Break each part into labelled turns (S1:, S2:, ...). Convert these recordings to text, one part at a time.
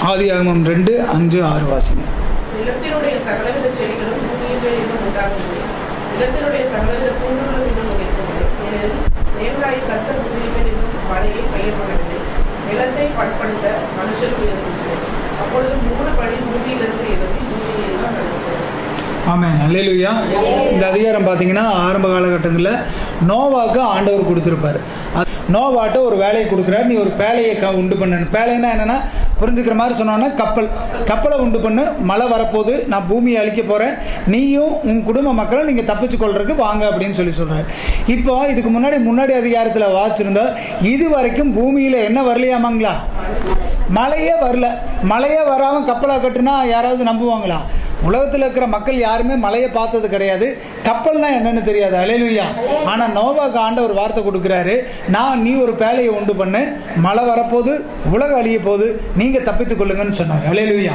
S1: ஆதியாகமம் ரெண்டு அஞ்சு ஆறு வாசிங்க
S2: நிலத்தினுடைய சகலவித செடிகளும் பூமியின் மேல் இன்னும் உண்டாகவில்லை நிலத்தினுடைய சகலவித பூண்டுகளும் இன்னும் உடைக்கவில்லை ஏனெனில் தேவனாய் கர்த்தர் பூமியின் மேல் இன்னும் மழையை பெய்ய பண்ணவில்லை நிலத்தை பண்படுத்த மனுஷன் உயர்ந்திருக்கிறது அப்பொழுது மூணு படி பூமியிலிருந்து எழுதி பூமியை எல்லாம் நடக்கிறது
S1: ஆமாம் அல்லேலுயா இந்த அதிகாரம் பார்த்தீங்கன்னா ஆரம்ப காலகட்டங்களில் நோவாக்கு ஆண்டவர் கொடுத்துருப்பாரு அது நோவாட்ட ஒரு வேலையை கொடுக்குறாரு நீ ஒரு பேழையை க உண்டு பண்ணு பேழைன்னா என்னென்னா புரிஞ்சுக்கிற மாதிரி சொன்னோன்னா கப்பல் கப்பலை உண்டு பண்ணு மழை வரப்போகுது நான் பூமியை அழிக்க போகிறேன் நீயும் உன் குடும்ப மக்களும் நீங்கள் தப்பிச்சு கொள்றதுக்கு வாங்க அப்படின்னு சொல்லி சொல்கிறாரு இப்போ இதுக்கு முன்னாடி முன்னாடி அதிகாரத்தில் வாச்சிருந்தோம் இது வரைக்கும் பூமியில் என்ன வரலையாமாங்களா மழையே வரல மழையே வராமல் கப்பலை கட்டுனா யாராவது நம்புவாங்களா உலகத்தில் இருக்கிற மக்கள் யாருமே மழையை பார்த்தது கிடையாது கப்பல்னா என்னன்னு தெரியாது அலையிலுயா ஆனால் நோவாக்கு ஆண்ட ஒரு வார்த்தை கொடுக்குறாரு நான் நீ ஒரு பேழையை உண்டு பண்ணு மழை வரப்போகுது உலகம் அழிய போகுது நீங்கள் தப்பித்துக் கொள்ளுங்கன்னு சொன்னார் அலையிலுயா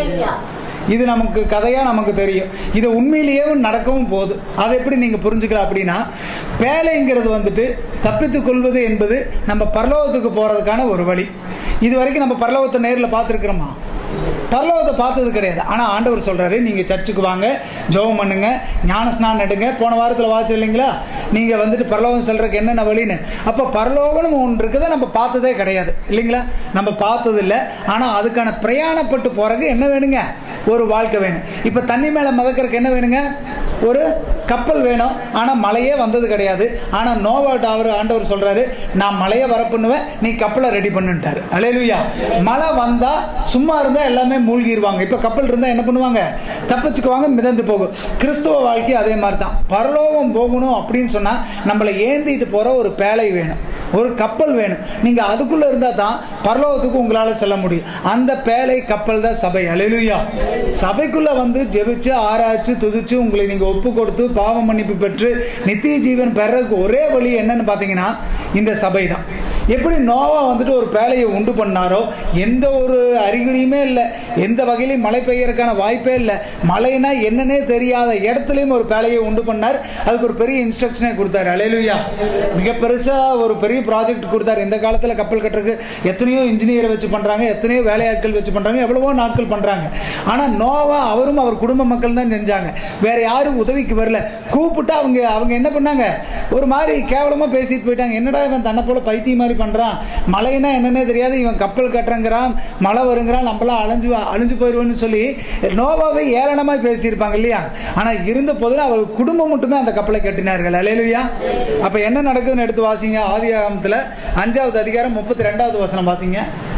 S1: இது நமக்கு கதையாக நமக்கு தெரியும் இது உண்மையிலேயே நடக்கவும் போகுது அதை எப்படி நீங்கள் புரிஞ்சுக்கலாம் அப்படின்னா பேழைங்கிறது வந்துட்டு தப்பித்துக் கொள்வது என்பது நம்ம பரலோகத்துக்கு போகிறதுக்கான ஒரு வழி இது வரைக்கும் நம்ம பரலோகத்தை நேரில் பார்த்துருக்குறோமா பரலோகத்தை பார்த்தது கிடையாது ஆனால் ஆண்டவர் சொல்கிறாரு நீங்கள் சர்ச்சுக்கு வாங்க ஜெபம் பண்ணுங்க ஞானஸ்நானம் நடுங்க போன வாரத்தில் வாட்ச் இல்லைங்களா நீங்கள் வந்துட்டு பரலோகம் சொல்கிறதுக்கு என்னென்ன வழின்னு அப்போ பரலோகம்னு ஒன்று இருக்குதை நம்ம பார்த்ததே கிடையாது இல்லைங்களா நம்ம பார்த்தது இல்லை ஆனால் அதுக்கான பிரயாணப்பட்டு போகிறதுக்கு என்ன வேணுங்க ஒரு வாழ்க்கை வேணும் இப்போ தண்ணி மேலே மிதக்கிறதுக்கு என்ன வேணுங்க ஒரு கப்பல் வேணும் ஆனால் மழையே வந்தது கிடையாது ஆனால் நோவாட் அவர் ஆண்டவர் சொல்கிறாரு நான் மழையை வர பண்ணுவேன் நீ கப்பலை ரெடி பண்ணுன்ட்டார் அலையலுயா மழை வந்தால் சும்மா இருந்தால் எல்லாமே மூழ்கிடுவாங்க இப்போ கப்பல் இருந்தால் என்ன பண்ணுவாங்க தப்பிச்சுக்குவாங்க மிதந்து போகும் கிறிஸ்துவ வாழ்க்கை அதே மாதிரி தான் பரலோகம் போகணும் அப்படின்னு சொன்னால் நம்மளை ஏந்திட்டு போகிற ஒரு பேழை வேணும் ஒரு கப்பல் வேணும் நீங்கள் அதுக்குள்ளே இருந்தால் தான் பரலோகத்துக்கு உங்களால் செல்ல முடியும் அந்த பேழை கப்பல் தான் சபை அலையலுயா சபைக்குள்ளே வந்து ஜெபிச்சு ஆராய்ச்சி துதிச்சு உங்களை நீங்கள் ஒப்பு கொடுத்து பாவ மன்னிப்பு பெற்று நித்திய ஜீவன் பெறதுக்கு ஒரே வழி என்னன்னு பார்த்தீங்கன்னா இந்த சபை தான் எப்படி நோவா வந்துட்டு ஒரு பேழையை உண்டு பண்ணாரோ எந்த ஒரு அறிகுறியுமே இல்லை எந்த வகையிலையும் மழை பெய்யறதுக்கான வாய்ப்பே இல்லை மழைனா என்னன்னே தெரியாத இடத்துலையும் ஒரு பேழையை உண்டு பண்ணார் அதுக்கு ஒரு பெரிய இன்ஸ்ட்ரக்ஷனே கொடுத்தாரு அலையலுயா மிக பெருசாக ஒரு பெரிய ப்ராஜெக்ட் கொடுத்தாரு இந்த காலத்தில் கப்பல் கட்டுறதுக்கு எத்தனையோ இன்ஜினியரை வச்சு பண்ணுறாங்க எத்தனையோ வேலையாட்கள் வச்சு பண்ணுறாங்க எவ்வளவோ நாட்கள் பண்ணுறாங்க ஆனால் நோவா அவரும் அவர் குடும்ப மக்கள் தான் செஞ்சாங்க வேற யாரும் உதவிக்கு வரல கூப்பிட்டு அவங்க அவங்க என்ன பண்ணாங்க ஒரு மாதிரி கேவலமாக பேசிட்டு போயிட்டாங்க என்னடா இவன் தன்னை போல பைத்தியம் மாதிரி பண்ணுறான் மழைனா என்னன்னே தெரியாது இவன் கப்பல் கட்டுறங்கிறான் மழை வருங்கிறான் நம்மளாம் அழிஞ்சு அழிஞ்சு போயிடுவோன்னு சொல்லி நோவாவை ஏளனமாக பேசியிருப்பாங்க இல்லையா ஆனால் இருந்த போதில் அவர் குடும்பம் மட்டுமே அந்த கப்பலை கட்டினார்கள் அலையலுயா அப்போ என்ன நடக்குதுன்னு எடுத்து வாசிங்க ஆதி ஆகமத்தில் அஞ்சாவது அதிகாரம் முப்பத்தி ரெண்டாவது வசனம் வாசிங்க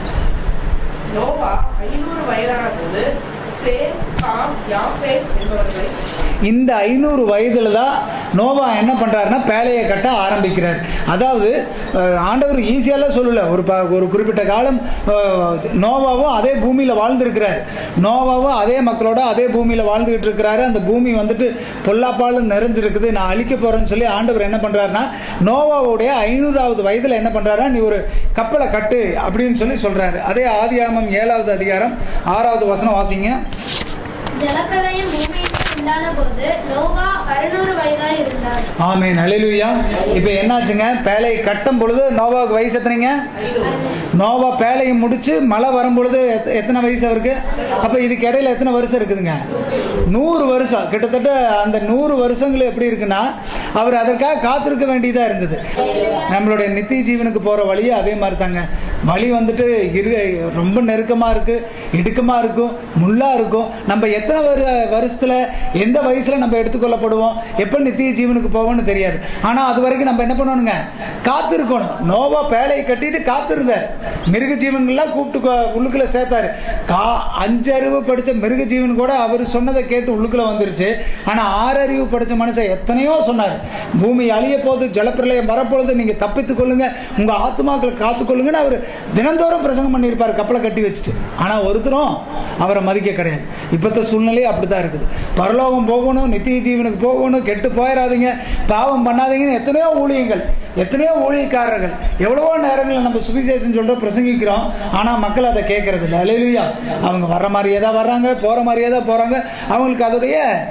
S2: நோவா ஐநூறு வயதான போது சேம் காம் யாப்பேத் என்பவர்களை
S1: இந்த ஐநூறு வயதில் தான் நோவா என்ன பண்ணுறாருன்னா பேழையை கட்ட ஆரம்பிக்கிறார் அதாவது அஹ், ஆண்டவர் ஈஸியாலாம் சொல்லல ஒரு ப ஒரு குறிப்பிட்ட காலம் அஹ், நோவாவும் அதே பூமியில் வாழ்ந்துருக்கிறார் நோவாவும் அதே மக்களோட அதே பூமியில் வாழ்ந்துக்கிட்டு இருக்கிறாரு அந்த பூமி வந்துட்டு பொல்லாப்பாலும் நிறைஞ்சிருக்குது நான் அழிக்க போகிறேன்னு சொல்லி ஆண்டவர் என்ன பண்ணுறாருன்னா நோவாவுடைய ஐநூறாவது வயதில் என்ன பண்ணுறாருன்னா நீ ஒரு கப்பலை கட்டு அப்படின்னு சொல்லி சொல்கிறாரு அதே ஆதியாகமம் ஏழாவது அதிகாரம் ஆறாவது வசனம் வாசிங்க
S3: ஜலப்பிரளயம் பூமியில் உண்டான போது நோவா அறுநூறு வயதாய் இருந்தார்
S1: ஆமீன் அலிலுயா இப்போ என்னாச்சுங்க பேழையை கட்டும் பொழுது நோவாவுக்கு வயசு எத்தனைங்க நோவா பேழையை முடிச்சு மழை வரும் பொழுது எத்த- எத்தனை வயசு அவருக்கு அப்போ இதுக்கு இடையில எத்தனை வருஷம் இருக்குதுங்க நூறு வருஷம் கிட்டத்தட்ட அந்த நூறு வருஷங்கள் எப்படி இருக்குன்னா அவர் அதற்காக காத்திருக்க வேண்டியதாக இருந்தது நம்மளுடைய நித்திய ஜீவனுக்கு போகிற வழியே அதே மாதிரி தாங்க வழி வந்துட்டு இரு ரொம்ப நெருக்கமாக இருக்குது இடுக்கமாக இருக்கும் முள்ளாக இருக்கும் நம்ம எத்தனை வரு வருஷத்தில் எந்த வயசில் நம்ம எடுத்துக்கொள்ளப்படுவோம் எப்போ நித்திய ஜீவனுக்கு போவோம்னு தெரியாது ஆனால் அது வரைக்கும் நம்ம என்ன பண்ணணுங்க காத்திருக்கணும் நோவா பேழையை கட்டிட்டு காத்திருந்தார் மிருக ஜீவன்கள்லாம் கூப்பிட்டு கொ- உள்ளுக்குள்ள சேர்த்தாரு கா அஞ்சறிவு படித்த மிருக ஜீவன் கூட அவர் சொன்னதை கேட்டு உள்ளுக்குள்ள வந்துருச்சு ஆனால் ஆறறிவு படித்த மனுஷன் எத்தனையோ சொன்னார் பூமி அழிய போகுது ஜலப்பிரளயம் வரப்பொழுது நீங்கள் தப்பித்துக் கொள்ளுங்க உங்கள் ஆத்மாக்களை காத்துக்கொள்ளுங்கன்னு அவர் தினந்தோறும் பிரசங்கம் பண்ணியிருப்பார் கப்பலை கட்டி வச்சுட்டு ஆனால் ஒருத்தரும் அவரை மதிக்க கிடையாது இப்போத்த சூழ்நிலையே அப்படி தான் இருக்குது பரலோகம் போகணும் நித்திய ஜீவனுக்கு போகணும் கெட்டு போயிடாதீங்க பாவம் பண்ணாதீங்கன்னு எத்தனையோ ஊழியங்கள் எத்தனையோ ஊழியக்காரர்கள் எவ்வளவோ நேரங்களில் நம்ம சுவிசேஷம் சொல்கிற பிரசங்கிக்கிறோம் ஆனால் மக்கள் அதை கேட்கறது இல்லை அலையிலுயா அவங்க வர்ற மாதிரியே தான் வர்றாங்க போகிற மாதிரியே தான் போகிறாங்க அவங்களுக்கு அதோடைய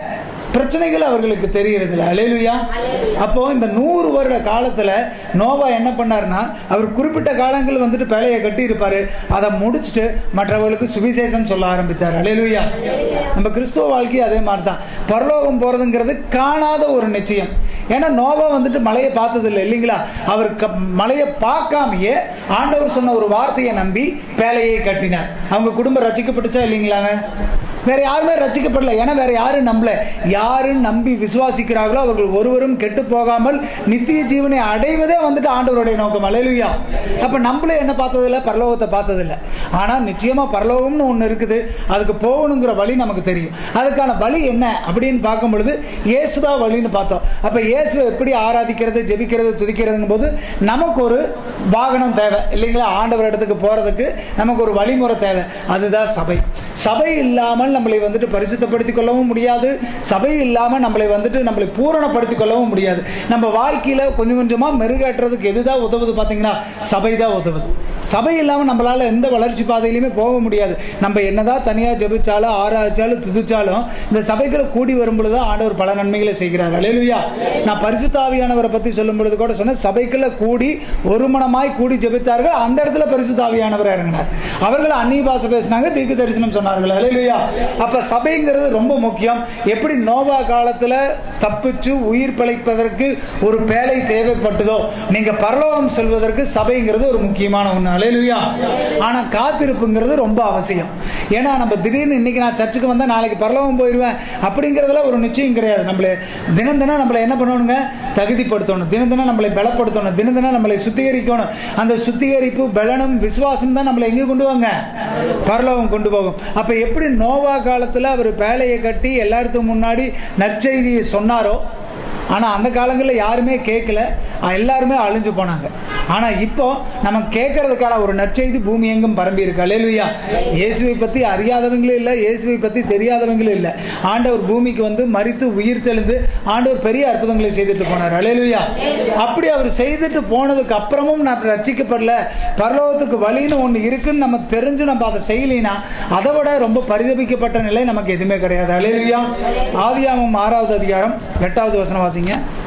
S1: பிரச்சனைகள் அவர்களுக்கு தெரிகிறது அலேலுயா அப்போ இந்த நூறு வருட காலத்துல நோவா என்ன பண்ணாருன்னா அவர் குறிப்பிட்ட காலங்கள் வந்துட்டு பேழையை கட்டி இருப்பாரு அதை முடிச்சுட்டு மற்றவர்களுக்கு சுவிசேஷம் சொல்ல ஆரம்பித்தார் அலேலுயா நம்ம கிறிஸ்துவ வாழ்க்கை அதே மாதிரி தான் பரலோகம் போறதுங்கிறது காணாத ஒரு நிச்சயம் ஏன்னா நோவா வந்துட்டு மலையை பார்த்தது இல்லை இல்லைங்களா அவர் க மலையை பார்க்காமயே ஆண்டவர் சொன்ன ஒரு வார்த்தையை நம்பி பேழையை கட்டினார் அவங்க குடும்பம் ரசிக்கப்பட்டுச்சா இல்லைங்களாங்க வேற யாருமே ரசிக்கப்படல ஏன்னா வேற யாரும் நம்பல யாரு நம்பி விசுவாசிக்கிறார்களோ அவர்கள் ஒருவரும் கெட்டு போகாமல் நித்திய ஜீவனை அடைவதே வந்துட்டு ஆண்டவருடைய நோக்கம் அலையிலுயா அப்ப நம்மளே என்ன பார்த்ததில்ல பரலோகத்தை பார்த்ததில்ல ஆனா நிச்சயமா பரலோகம்னு ஒன்று இருக்குது அதுக்கு போகணுங்கிற வழி நமக்கு தெரியும் அதுக்கான வழி என்ன அப்படின்னு பார்க்கும் பொழுது இயேசுதா வழின்னு பார்த்தோம் அப்ப இயேசுவை எப்படி ஆராதிக்கிறது ஜெபிக்கிறது துதிக்கிறதுங்கும் போது நமக்கு ஒரு வாகனம் தேவை இல்லைங்களா ஆண்டவர் இடத்துக்கு போறதுக்கு நமக்கு ஒரு வழிமுறை தேவை அதுதான் சபை சபை இல்லாமல் நம்மளை வந்துட்டு பரிசுத்தப்படுத்திக் கொள்ளவும் முடியாது சபை இல்லாமல் நம்மளை வந்துட்டு நம்மளை பூரணப்படுத்திக் கொள்ளவும் முடியாது நம்ம வாழ்க்கையில் கொஞ்சம் கொஞ்சமாக மெருகேற்றுறதுக்கு எதுதான் உதவுது பார்த்தீங்கன்னா சபை தான் உதவுது சபை இல்லாமல் நம்மளால் எந்த வளர்ச்சி பாதையிலுமே போக முடியாது நம்ம என்னதான் தனியாக ஜெபிச்சாலும் ஆராய்ச்சாலும் துதிச்சாலும் இந்த சபைகளை கூடி வரும் பொழுது ஆண்டவர் பல நன்மைகளை செய்கிறார் அலையிலுயா நான் பரிசுத்தாவியானவரை பற்றி சொல்லும் பொழுது கூட சொன்னேன் சபைக்குள்ள கூடி ஒருமனமாய் கூடி ஜெபித்தார்கள் அந்த இடத்துல பரிசுத்தாவியானவர் இறங்கினார் அவர்கள் அந்நிய பாஷை பேசினாங்க தீர்க்க தரிசனம் சொன்னார்கள் அலையிலுயா அப்ப சபைங்கிறது ரொம்ப முக்கியம் எப்படி நோவா காலத்துல தப்பிச்சு உயிர் பிழைப்பதற்கு ஒரு பேழை தேவைப்பட்டதோ நீங்க பரலோகம் செல்வதற்கு சபைங்கிறது ஒரு முக்கியமான ஒண்ணு அலையிலுயா ஆனா காத்திருப்புங்கிறது ரொம்ப அவசியம் ஏன்னா நம்ம திடீர்னு இன்னைக்கு நான் சர்ச்சுக்கு வந்தா நாளைக்கு பரலோகம் போயிடுவேன் அப்படிங்கிறதுல ஒரு நிச்சயம் கிடையாது நம்மளை தினம் தினம் நம்மளை என்ன பண்ணணுங்க தகுதிப்படுத்தணும் தினம் தினம் நம்மளை பலப்படுத்தணும் தினம் தினம் நம்மளை சுத்திகரிக்கணும் அந்த சுத்திகரிப்பு பலனும் விசுவாசம் தான் நம்மளை எங்கே கொண்டு வாங்க பரலோகம் கொண்டு போகும் அப்ப எப்படி நோவா காலத்துல அவர் பேழையை கட்டி எல்லாத்துக்கும் முன்னாடி நற்செய்தியை சொன்னாரோ ஆனால் அந்த காலங்களில் யாருமே கேட்கல அஹ் எல்லாருமே அழிஞ்சு போனாங்க ஆனால் இப்போ நம்ம கேட்கறதுக்கான ஒரு நற்செய்தி பூமி எங்கும் பரம்பி இருக்கு அலேலுயா இயேசுவை பற்றி அறியாதவங்களும் இல்லை இயேசுவை பற்றி தெரியாதவங்களும் இல்லை ஆண்டவர் பூமிக்கு வந்து மறித்து உயிர் தெளிந்து ஆண்டவர் பெரிய அற்புதங்களை செய்துட்டு போனார் அலேலுயா அப்படி அவர் செய்துட்டு போனதுக்கு அப்புறமும் நான் ரட்சிக்கப்படல பரலோகத்துக்கு வழின்னு ஒன்று இருக்குன்னு நம்ம தெரிஞ்சு நம்ம அதை செய்யலைன்னா அதை விட ரொம்ப பரிதபிக்கப்பட்ட நிலை நமக்கு எதுவுமே கிடையாது அலேலுயா ஆதியாமம் ஆறாவது அதிகாரம் எட்டாவது வசனம் வாசிங்க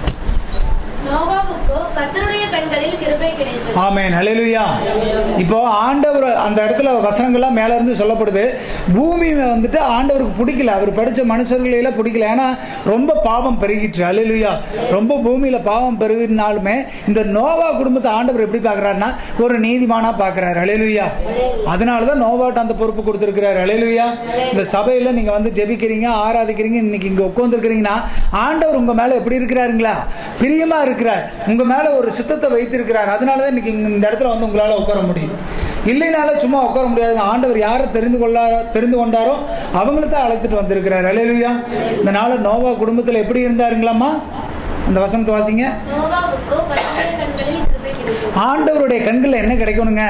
S3: நோவாவுக்கோ கர்த்தருடைய கண்களில் கிருபை கிடைத்தது
S1: ஆமென் ஹalleluya இப்போ ஆண்டவர் அந்த இடத்துல வசனங்கள்லாம் மேல இருந்து சொல்லப்படுது பூமி வந்துட்டு ஆண்டவருக்கு பிடிக்கல அவர் படிச்ச மனுஷர்களையில பிடிக்கல ஏன்னா ரொம்ப பாவம் பெருகிட்டு ஹalleluya ரொம்ப பூமியில பாவம் பெருகினாலுமே இந்த நோவா குடும்பத்தை ஆண்டவர் எப்படி பார்க்கறாருன்னா ஒரு நீதிமானா பார்க்கறாரு ஹalleluya அதனால தான் நோவாட்ட அந்த பொறுப்பு கொடுத்துருக்கிறார் ஹalleluya இந்த சபையில நீங்க வந்து ஜெபிக்கிறீங்க ஆராதிக்கிறீங்க இன்னைக்கு இங்க உட்காந்துருக்கிறீங்கன்னா ஆண்டவர் உங்க மேல எப்படி இருக்கிறாருங்களா பிரியமா இருக்கிறார் உங்க மேல ஒரு சித்தத்தை வைத்திருக்கிறார் அதனால தான் இன்னைக்கு இங்க இந்த இடத்துல வந்து உங்களால உட்கார முடியும் இல்லைனால சும்மா உட்கார முடியாதுங்க ஆண்டவர் யாரை தெரிந்து கொள்ளாரோ தெரிந்து கொண்டாரோ அவங்கள தான் அழைத்துட்டு வந்திருக்கிறார் அலையலுயா இந்த நாள் நோவா குடும்பத்தில் எப்படி இருந்தாருங்களாம்மா அந்த வசனத்தை வாசிங்க
S3: நோவாவுக்கோ கர்த்தருடைய கண்களில் கிருபை கிடைத்தது
S1: ஆண்டவருடைய கண்களில் என்ன கிடைக்கணுங்க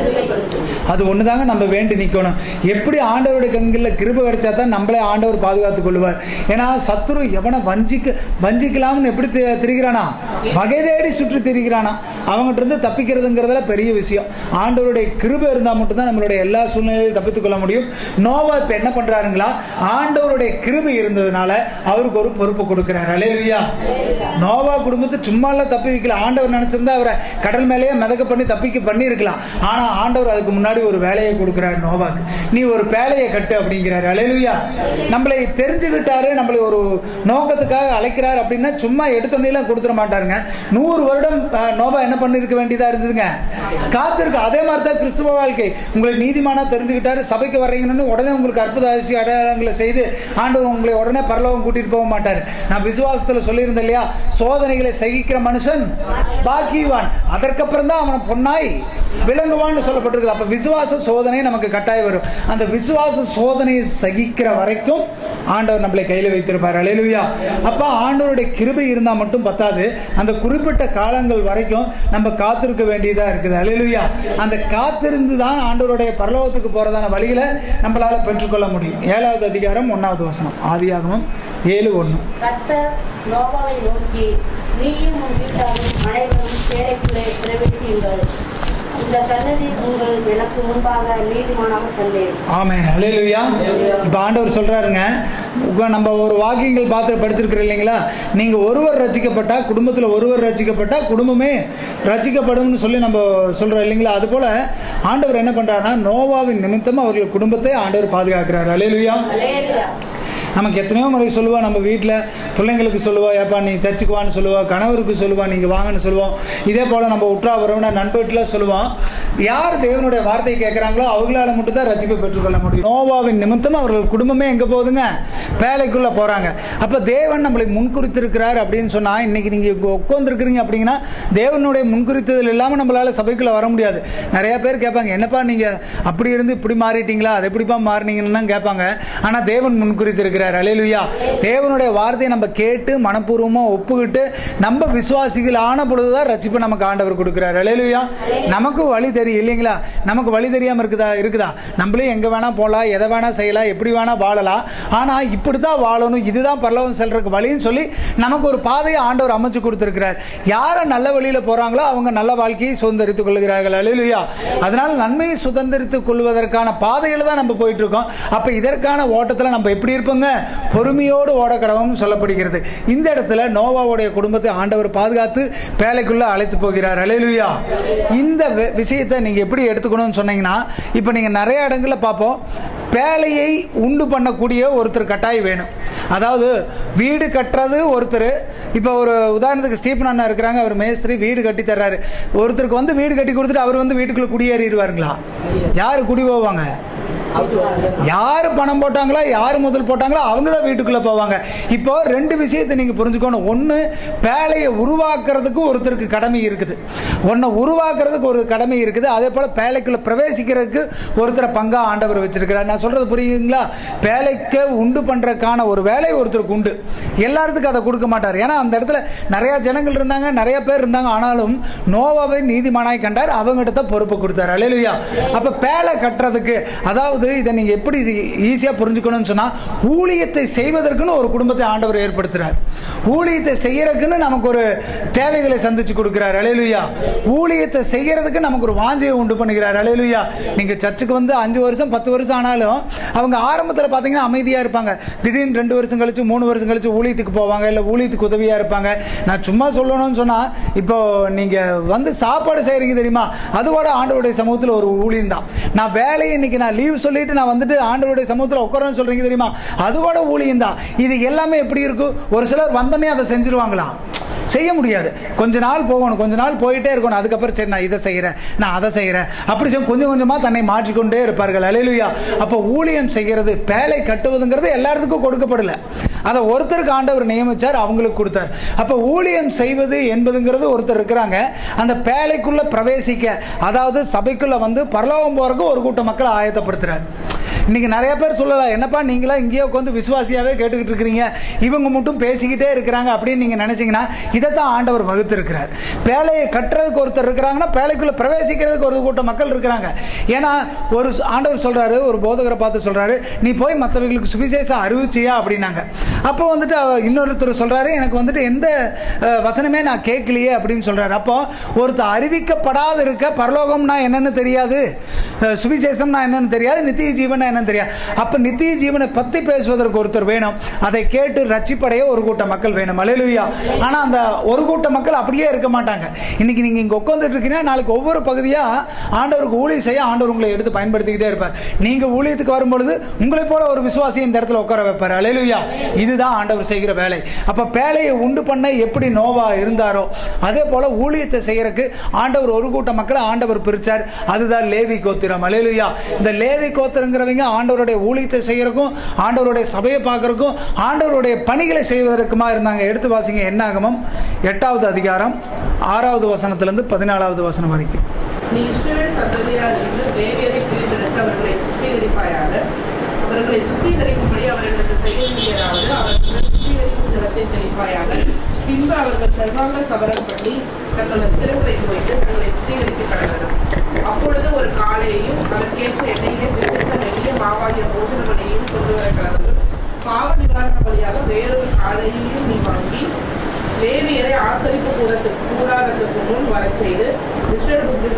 S1: அது ஒண்ணுதாங்க நம்ம வேண்டி நிக்கணும் எப்படி ஆண்டவருடைய கண்களில் கிருபை கிடைச்சா தான் நம்மளே ஆண்டவர் பாதுகாத்துக் கொள்வார் ஏன்னா சத்துரு எவனை வஞ்சிக்க வஞ்சிக்கலாம்னு எப்படி தி- திரிகிறானா வகை தேடி சுற்றி திரிகிறானா அவங்ககிட்ட இருந்து தப்பிக்கிறதுங்கிறதுல பெரிய விஷயம் ஆண்டவருடைய கிருபை இருந்தால் மட்டும்தான் நம்மளுடைய எல்லா சூழ்நிலையிலும் தப்பித்துக் கொள்ள முடியும் நோவா இப்ப என்ன பண்றாருங்களா ஆண்டவருடைய கிருபை இருந்ததுனால அவருக்கு ஒரு பொறுப்பு கொடுக்கிறார் அலேலுயா நோவா குடும்பத்தை சும்மாலாம் தப்பி வைக்கல ஆண்டவர் நினைச்சிருந்தா அவரை கடல் மேலேயே மிதக்க பண்ணி தப்பிக்க பண்ணி இருக்கலாம் ஆனா ஆண்டவர் அதுக்கு முன்னாடி ஒரு வேலையை கொடுக்கிறார் நோவாக்கு நீ ஒரு வேலையை கட்டு அப்படிங்கிறாரு அலேலுயா நம்மளை தெரிஞ்சுக்கிட்டாரு நம்மளை ஒரு நோக்கத்துக்காக அழைக்கிறார் அப்படின்னா சும்மா எடுத்தோன்னெல்லாம் கொடுத்துட மாட்டாருங்க நூறு வருடம் அஹ், நோவா என்ன பண்ணிருக்க வேண்டியதா இருந்ததுங்க காத்திருக்கு அதே மாதிரி தான் கிறிஸ்துவ வாழ்க்கை உங்களை நீதிமானா தெரிஞ்சுக்கிட்டாரு சபைக்கு வர்றீங்கன்னு உடனே உங்களுக்கு அற்புத அதிசய அடையாளங்களை செய்து ஆண்டவர் உங்களை உடனே பரலோகம் கூட்டிட்டு போக மாட்டார் நான் விசுவாசத்துல சொல்லியிருந்தேன் இல்லையா சோதனைகளை சகிக்கிற மனுஷன் பாக்கிவான் அதற்கப்புறம் தான் அவன் பொன்னாய் விளங்குவான்னு சொல்லப்பட்டிருக்கு அப்ப விசுவாச சோதனை நமக்கு கட்டாயம் வரும் அந்த விசுவாச சோதனையை சகிக்கிற வரைக்கும் ஆண்டவர் நம்மளை கையில் வைத்திருப்பார் அலையிலுயா அப்ப ஆண்டவருடைய கிருபை இருந்தா மட்டும் பத்தாது அந்த குறிப்பிட்ட காலங்கள் வரைக்கும் நம்ம காத்திருக்க வேண்டியதா இருக்குது அலையிலுயா அந்த காத்திருந்து தான் ஆண்டவருடைய பரலோகத்துக்கு போறதான வழியில நம்மளால பெற்றுக்கொள்ள முடியும் ஏழாவது அதிகாரம் ஒன்னாவது வசனம் ஆதியாகமம் ஏழு ஒன்று
S4: கர்த்தர் நோவாவை நோக்கி நீயும் உன் வீட்டாரும் அனைவரும் சேலைக்குள்ளே பிரவேசியுங்கள் இந்த சன்னதி உங்கள் எனக்கு முன்பாக நீதிமானாக கண்டேன்
S1: ஆமே அலையிலுயா இப்போ ஆண்டவர் சொல்கிறாருங்க நம்ம ஒரு வாக்கியங்கள் பார்த்து படிச்சிருக்கிறோம் இல்லைங்களா நீங்கள் ஒருவர் ரசிக்கப்பட்டா குடும்பத்தில் ஒருவர் ரசிக்கப்பட்டா குடும்பமே ரசிக்கப்படும்னு சொல்லி நம்ம சொல்கிறோம் இல்லைங்களா அதுபோல் ஆண்டவர் என்ன பண்ணுறாருன்னா நோவாவின் நிமித்தம் அவர்கள் குடும்பத்தை ஆண்டவர் பாதுகாக்கிறார் அலையிலுயா
S4: அல்லேலூயா.
S1: நமக்கு எத்தனையோ முறை சொல்லுவா நம்ம வீட்டில் பிள்ளைங்களுக்கு சொல்லுவா ஏப்பா நீ சர்ச்சுக்கு வான்னு சொல்லுவா கணவருக்கு சொல்லுவா நீங்கள் வாங்கன்னு சொல்லுவோம் இதே போல் நம்ம உற்றா உறவினர் நண்பர்கிட்ட சொல்லுவோம் யார் தேவனுடைய வார்த்தையை கேட்குறாங்களோ அவங்களால மட்டும் தான் ரசிப்பை பெற்றுக்கொள்ள முடியும் நோவாவின் நிமித்தம் அவர்கள் குடும்பமே எங்கே போகுதுங்க வேலைக்குள்ளே போகிறாங்க அப்போ தேவன் நம்மளை முன்குறித்திருக்கிறார் அப்படின்னு சொன்னால் இன்றைக்கி நீங்கள் இங்கே உட்காந்துருக்கிறீங்க அப்படிங்கன்னா தேவனுடைய முன்குறித்தல் இல்லாமல் நம்மளால் சபைக்குள்ளே வர முடியாது நிறையா பேர் கேட்பாங்க என்னப்பா நீங்கள் அப்படி இருந்து இப்படி மாறிட்டீங்களா அது எப்படிப்பா மாறினீங்கன்னு தான் கேட்பாங்க ஆனால் தேவன் முன்குறித்திருக்கிறார் அலையலுயா தேவனுடைய வார்த்தையை நம்ம கேட்டு மனப்பூர்வமாக ஒப்புக்கிட்டு நம்ம விசுவாசிகள் ஆன பொழுது தான் ரட்சிப்பு நமக்கு ஆண்டவர் கொடுக்குறார் அலையலுயா நமக்கு வழி தெரியும் இல்லைங்களா நமக்கு வழி தெரியாமல் இருக்குதா இருக்குதா நம்மளே எங்கே வேணால் போகலாம் எதை வேணால் செய்யலாம் எப்படி வேணால் வாழலாம் ஆனால் இப்படி தான் வாழணும் இதுதான் பரலோகம் செல்றதுக்கு வழின்னு சொல்லி நமக்கு ஒரு பாதையை ஆண்டவர் அமைச்சு கொடுத்துருக்கிறார் யாரை நல்ல வழியில் போகிறாங்களோ அவங்க நல்ல வாழ்க்கையை சுதந்திரித்துக் கொள்கிறார்கள் அலையலுயா அதனால் நன்மையை சுதந்திரித்துக் கொள்வதற்கான பாதையில் தான் நம்ம போயிட்டு இருக்கோம் அப்போ இதற்கான ஓட்டத்தில் நம்ம எப்படி இருப்போங்க பொறுமையோடு ஓடக்கடவும் சொல்லப்படுகிறது இந்த இடத்துல நோவாவுடைய குடும்பத்தை ஆண்டவர் பாதுகாத்து வேலைக்குள்ள அழைத்து போகிறார் அலையலுயா இந்த வி- விஷயத்தை நீங்கள் எப்படி எடுத்துக்கணும்னு சொன்னீங்கன்னா இப்போ நீங்கள் நிறைய இடங்களில் பார்ப்போம் வேலையை உண்டு பண்ணக்கூடிய ஒருத்தர் கட்டாயம் வேணும் அதாவது வீடு கட்டுறது ஒருத்தர் இப்போ ஒரு உதாரணத்துக்கு ஸ்டீபன் அண்ணா இருக்கிறாங்க அவர் மேஸ்திரி வீடு கட்டி தர்றாரு ஒருத்தருக்கு வந்து வீடு கட்டி கொடுத்துட்டு அவர் வந்து வீட்டுக்குள்ளே குடியேறிடுவாருங்களா யார் குடி போவாங்க யார் பணம் போட்டாங்களோ யார் முதல் போட்டாங்களோ அவங்க தான் வீட்டுக்குள்ளே போவாங்க இப்போ ரெண்டு விஷயத்தை நீங்கள் புரிஞ்சுக்கணும் ஒன்று பேழையை உருவாக்குறதுக்கு ஒருத்தருக்கு கடமை இருக்குது ஒன்றை உருவாக்குறதுக்கு ஒரு கடமை இருக்குது அதே போல் பேழைக்குள்ளே பிரவேசிக்கிறதுக்கு ஒருத்தரை பங்கா ஆண்டவர் வச்சிருக்கிறார் நான் சொல்கிறது புரியுதுங்களா பேழைக்கு உண்டு பண்ணுறதுக்கான ஒரு வேலை ஒருத்தருக்கு உண்டு எல்லாத்துக்கும் அதை கொடுக்க மாட்டார் ஏன்னா அந்த இடத்துல நிறைய ஜனங்கள் இருந்தாங்க நிறைய பேர் இருந்தாங்க ஆனாலும் நோவாவை நீதிமானாய் கண்டார் அவங்ககிட்ட தான் பொறுப்பு கொடுத்தார் அலையிலுயா அப்போ பேலை கட்டுறதுக்கு அதாவது இதை நீங்கள் எப்படி ஈஸியாக புரிஞ்சுக்கணும்னு சொன்னால் ஊழியத்தை செய்வதற்குன்னு ஒரு குடும்பத்தை ஆண்டவர் ஏற்படுத்துகிறார் ஊழியத்தை செய்யறதுக்குன்னு நமக்கு ஒரு தேவைகளை சந்திச்சு கொடுக்குறார் அலையிலுயா ஊழியத்தை செய்யறதுக்கு நமக்கு ஒரு வாஞ்சையை உண்டு பண்ணுகிறார் அலையிலுயா நீங்கள் சர்ச்சுக்கு வந்து அஞ்சு வருஷம் பத்து வருஷம் ஆனாலும் அவங்க ஆரம்பத்தில் பார்த்தீங்கன்னா அமைதியாக இருப்பாங்க திடீர்னு ரெண்டு வருஷம் கழிச்சு மூணு வருஷம் கழிச்சு ஊழியத்துக்கு போவாங்க இல்லை ஊழியத்துக்கு உதவியாக இருப்பாங்க நான் சும்மா சொல்லணும்னு சொன்னால் இப்போ நீங்கள் வந்து சாப்பாடு செய்கிறீங்க தெரியுமா அது கூட ஆண்டவருடைய சமூகத்தில் ஒரு ஊழியம் தான் நான் வேலையை இன்னைக்கு நான் லீவ் சொல்லிட்டு நான் வந்துட்டு ஆண்டவருடைய சமூகத்தில் உட்காரன்னு சொல்கிறீங்க தெரியுமா அது கூட ஊழியம் தான் இது எல்லாமே எப்படி இருக்கும் ஒரு சிலர் வந்தோடனே அதை செஞ்சிருவாங்களா செய்ய முடியாது கொஞ்ச நாள் போகணும் கொஞ்ச நாள் போயிட்டே இருக்கணும் அதுக்கப்புறம் சரி நான் இதை செய்கிறேன் நான் அதை செய்கிறேன் அப்படி சொல்லி கொஞ்சம் கொஞ்சமாக தன்னை மாற்றிக்கொண்டே இருப்பார்கள் அலையிலுயா அப்போ ஊழியம் செய்கிறது பேலை கட்டுவதுங்கிறது எல்லாத்துக்கும் கொடுக்கப்படல அதை ஒருத்தருக்கு ஆண்டவர் நியமிச்சார் அவங்களுக்கு கொடுத்தார் அப்போ ஊழியம் செய்வது என்பதுங்கிறது ஒருத்தர் இருக்கிறாங்க அந்த பேலைக்குள்ளே பிரவேசிக்க அதாவது சபைக்குள்ளே வந்து பரலோகம் போகிறதுக்கு ஒரு கூட்ட மக்கள் ஆயத்தப்படுத்துறார் இன்னைக்கு நிறைய பேர் சொல்லலாம் என்னப்பா நீங்களா இங்கேயே உட்காந்து விசுவாசியாவே கேட்டுக்கிட்டு இருக்கிறீங்க இவங்க மட்டும் பேசிக்கிட்டே இருக்கிறாங்க அப்படின்னு நீங்க நினைச்சீங்கன்னா இதைத்தான் ஆண்டவர் வகுத்திருக்கிறார் பேழையை கட்டுறதுக்கு ஒருத்தர் இருக்கிறாங்கன்னா பேழைக்குள்ள பிரவேசிக்கிறதுக்கு ஒரு கூட்டம் மக்கள் இருக்கிறாங்க ஏன்னா ஒரு ச- ஆண்டவர் சொல்றாரு ஒரு போதகரை பார்த்து சொல்றாரு நீ போய் மற்றவங்களுக்கு சுவிசேஷம் அறிவிச்சியா அப்படின்னாங்க அப்போ வந்துட்டு அவ- இன்னொருத்தர் சொல்றாரு எனக்கு வந்துட்டு எந்த அஹ், வசனமே நான் கேட்கலையே அப்படின்னு சொல்றாரு அப்போ ஒருத்தர் அறிவிக்கப்படாத இருக்க பரலோகம்னா என்னன்னு தெரியாது அஹ், சுவிசேஷம்னா என்னன்னு தெரியாது நித்திய ஜீவனா என்னன்னு தெரியாது அப்ப நித்திய ஜீவனை பத்தி பேசுவதற்கு ஒருத்தர் வேணும் அதை கேட்டு ரட்சிப்படைய ஒரு கூட்டம் மக்கள் வேணும் அலையலுயா ஆனா அந்த ஒரு கூட்ட மக்கள் அப்படியே இருக்க மாட்டாங்க இன்னைக்கு நீங்க இங்க உட்காந்துட்டு இருக்கீங்கன்னா நாளைக்கு ஒவ்வொரு பகுதியா ஆண்டவருக்கு ஊழியம் செய்ய ஆண்டவர் உங்களை எடுத்து பயன்படுத்திக்கிட்டே இருப்பார் நீங்க ஊழியத்துக்கு வரும்பொழுது உங்களை போல ஒரு விசுவாசி இந்த இடத்துல உட்கார வைப்பார் அலையலுயா இதுதான் ஆண்டவர் செய்கிற வேலை அப்ப பேழையை உண்டு பண்ண எப்படி நோவா இருந்தாரோ அதே போல ஊழியத்தை செய்யறதுக்கு ஆண்டவர் ஒரு கூட்ட மக்களை ஆண்டவர் பிரிச்சார் அதுதான் லேவி கோத்திரம் அலையலுயா இந்த லேவி கோத்திரங்கிறவங்க ஆண்டவருடைய ஊழியத்தை செய்யறதுக்கும் ஆண்டவருடைய சபையை பார்க்கறதுக்கும் ஆண்டவருடைய பணிகளை செய்வதற்குமா இருந்தாங்க எடுத்து வாசிங்க என்னாகமம் எட்டாவது அதிகாரம் ஆறாவது வசனத்திலிருந்து பதினாலாவது வசனம் வரைக்கும்
S2: நீ இஸ்ரவேல் சந்ததியார் இருந்து லேவியரை பிரித்தெடுத்து அவர்களை சுத்திகரிப்பாயாக அவர்களை சுத்திகரிக்கும்படி அவர்களுக்கு செய்ய வேண்டியதாவது அவர்களை சுத்திகரிக்கும் நிலத்தை தெளிப்பாயாக பின்பு அவர்கள் சர்வாங்க சவரம் பண்ணி தங்கள் வஸ்திரங்களை துவைத்து தங்களை சுத்திகரித்து கடந்தனர் அப்பொழுது ஒரு காளையையும் அதற்கேற்ற எண்ணெயிலே பிரித்த மெல்லிய மாவாகிய போஜன பலியையும் கொண்டு வர கடவுள் பாவ நிவாரண பலியாக வேறொரு காளையையும் நீ வாங்கி லேவியரை ஆசரிப்பு கூடத்துக்கு கூடாரத்துக்கு முன் வரச் செய்து இஸ்ரவேல் புத்திரரின்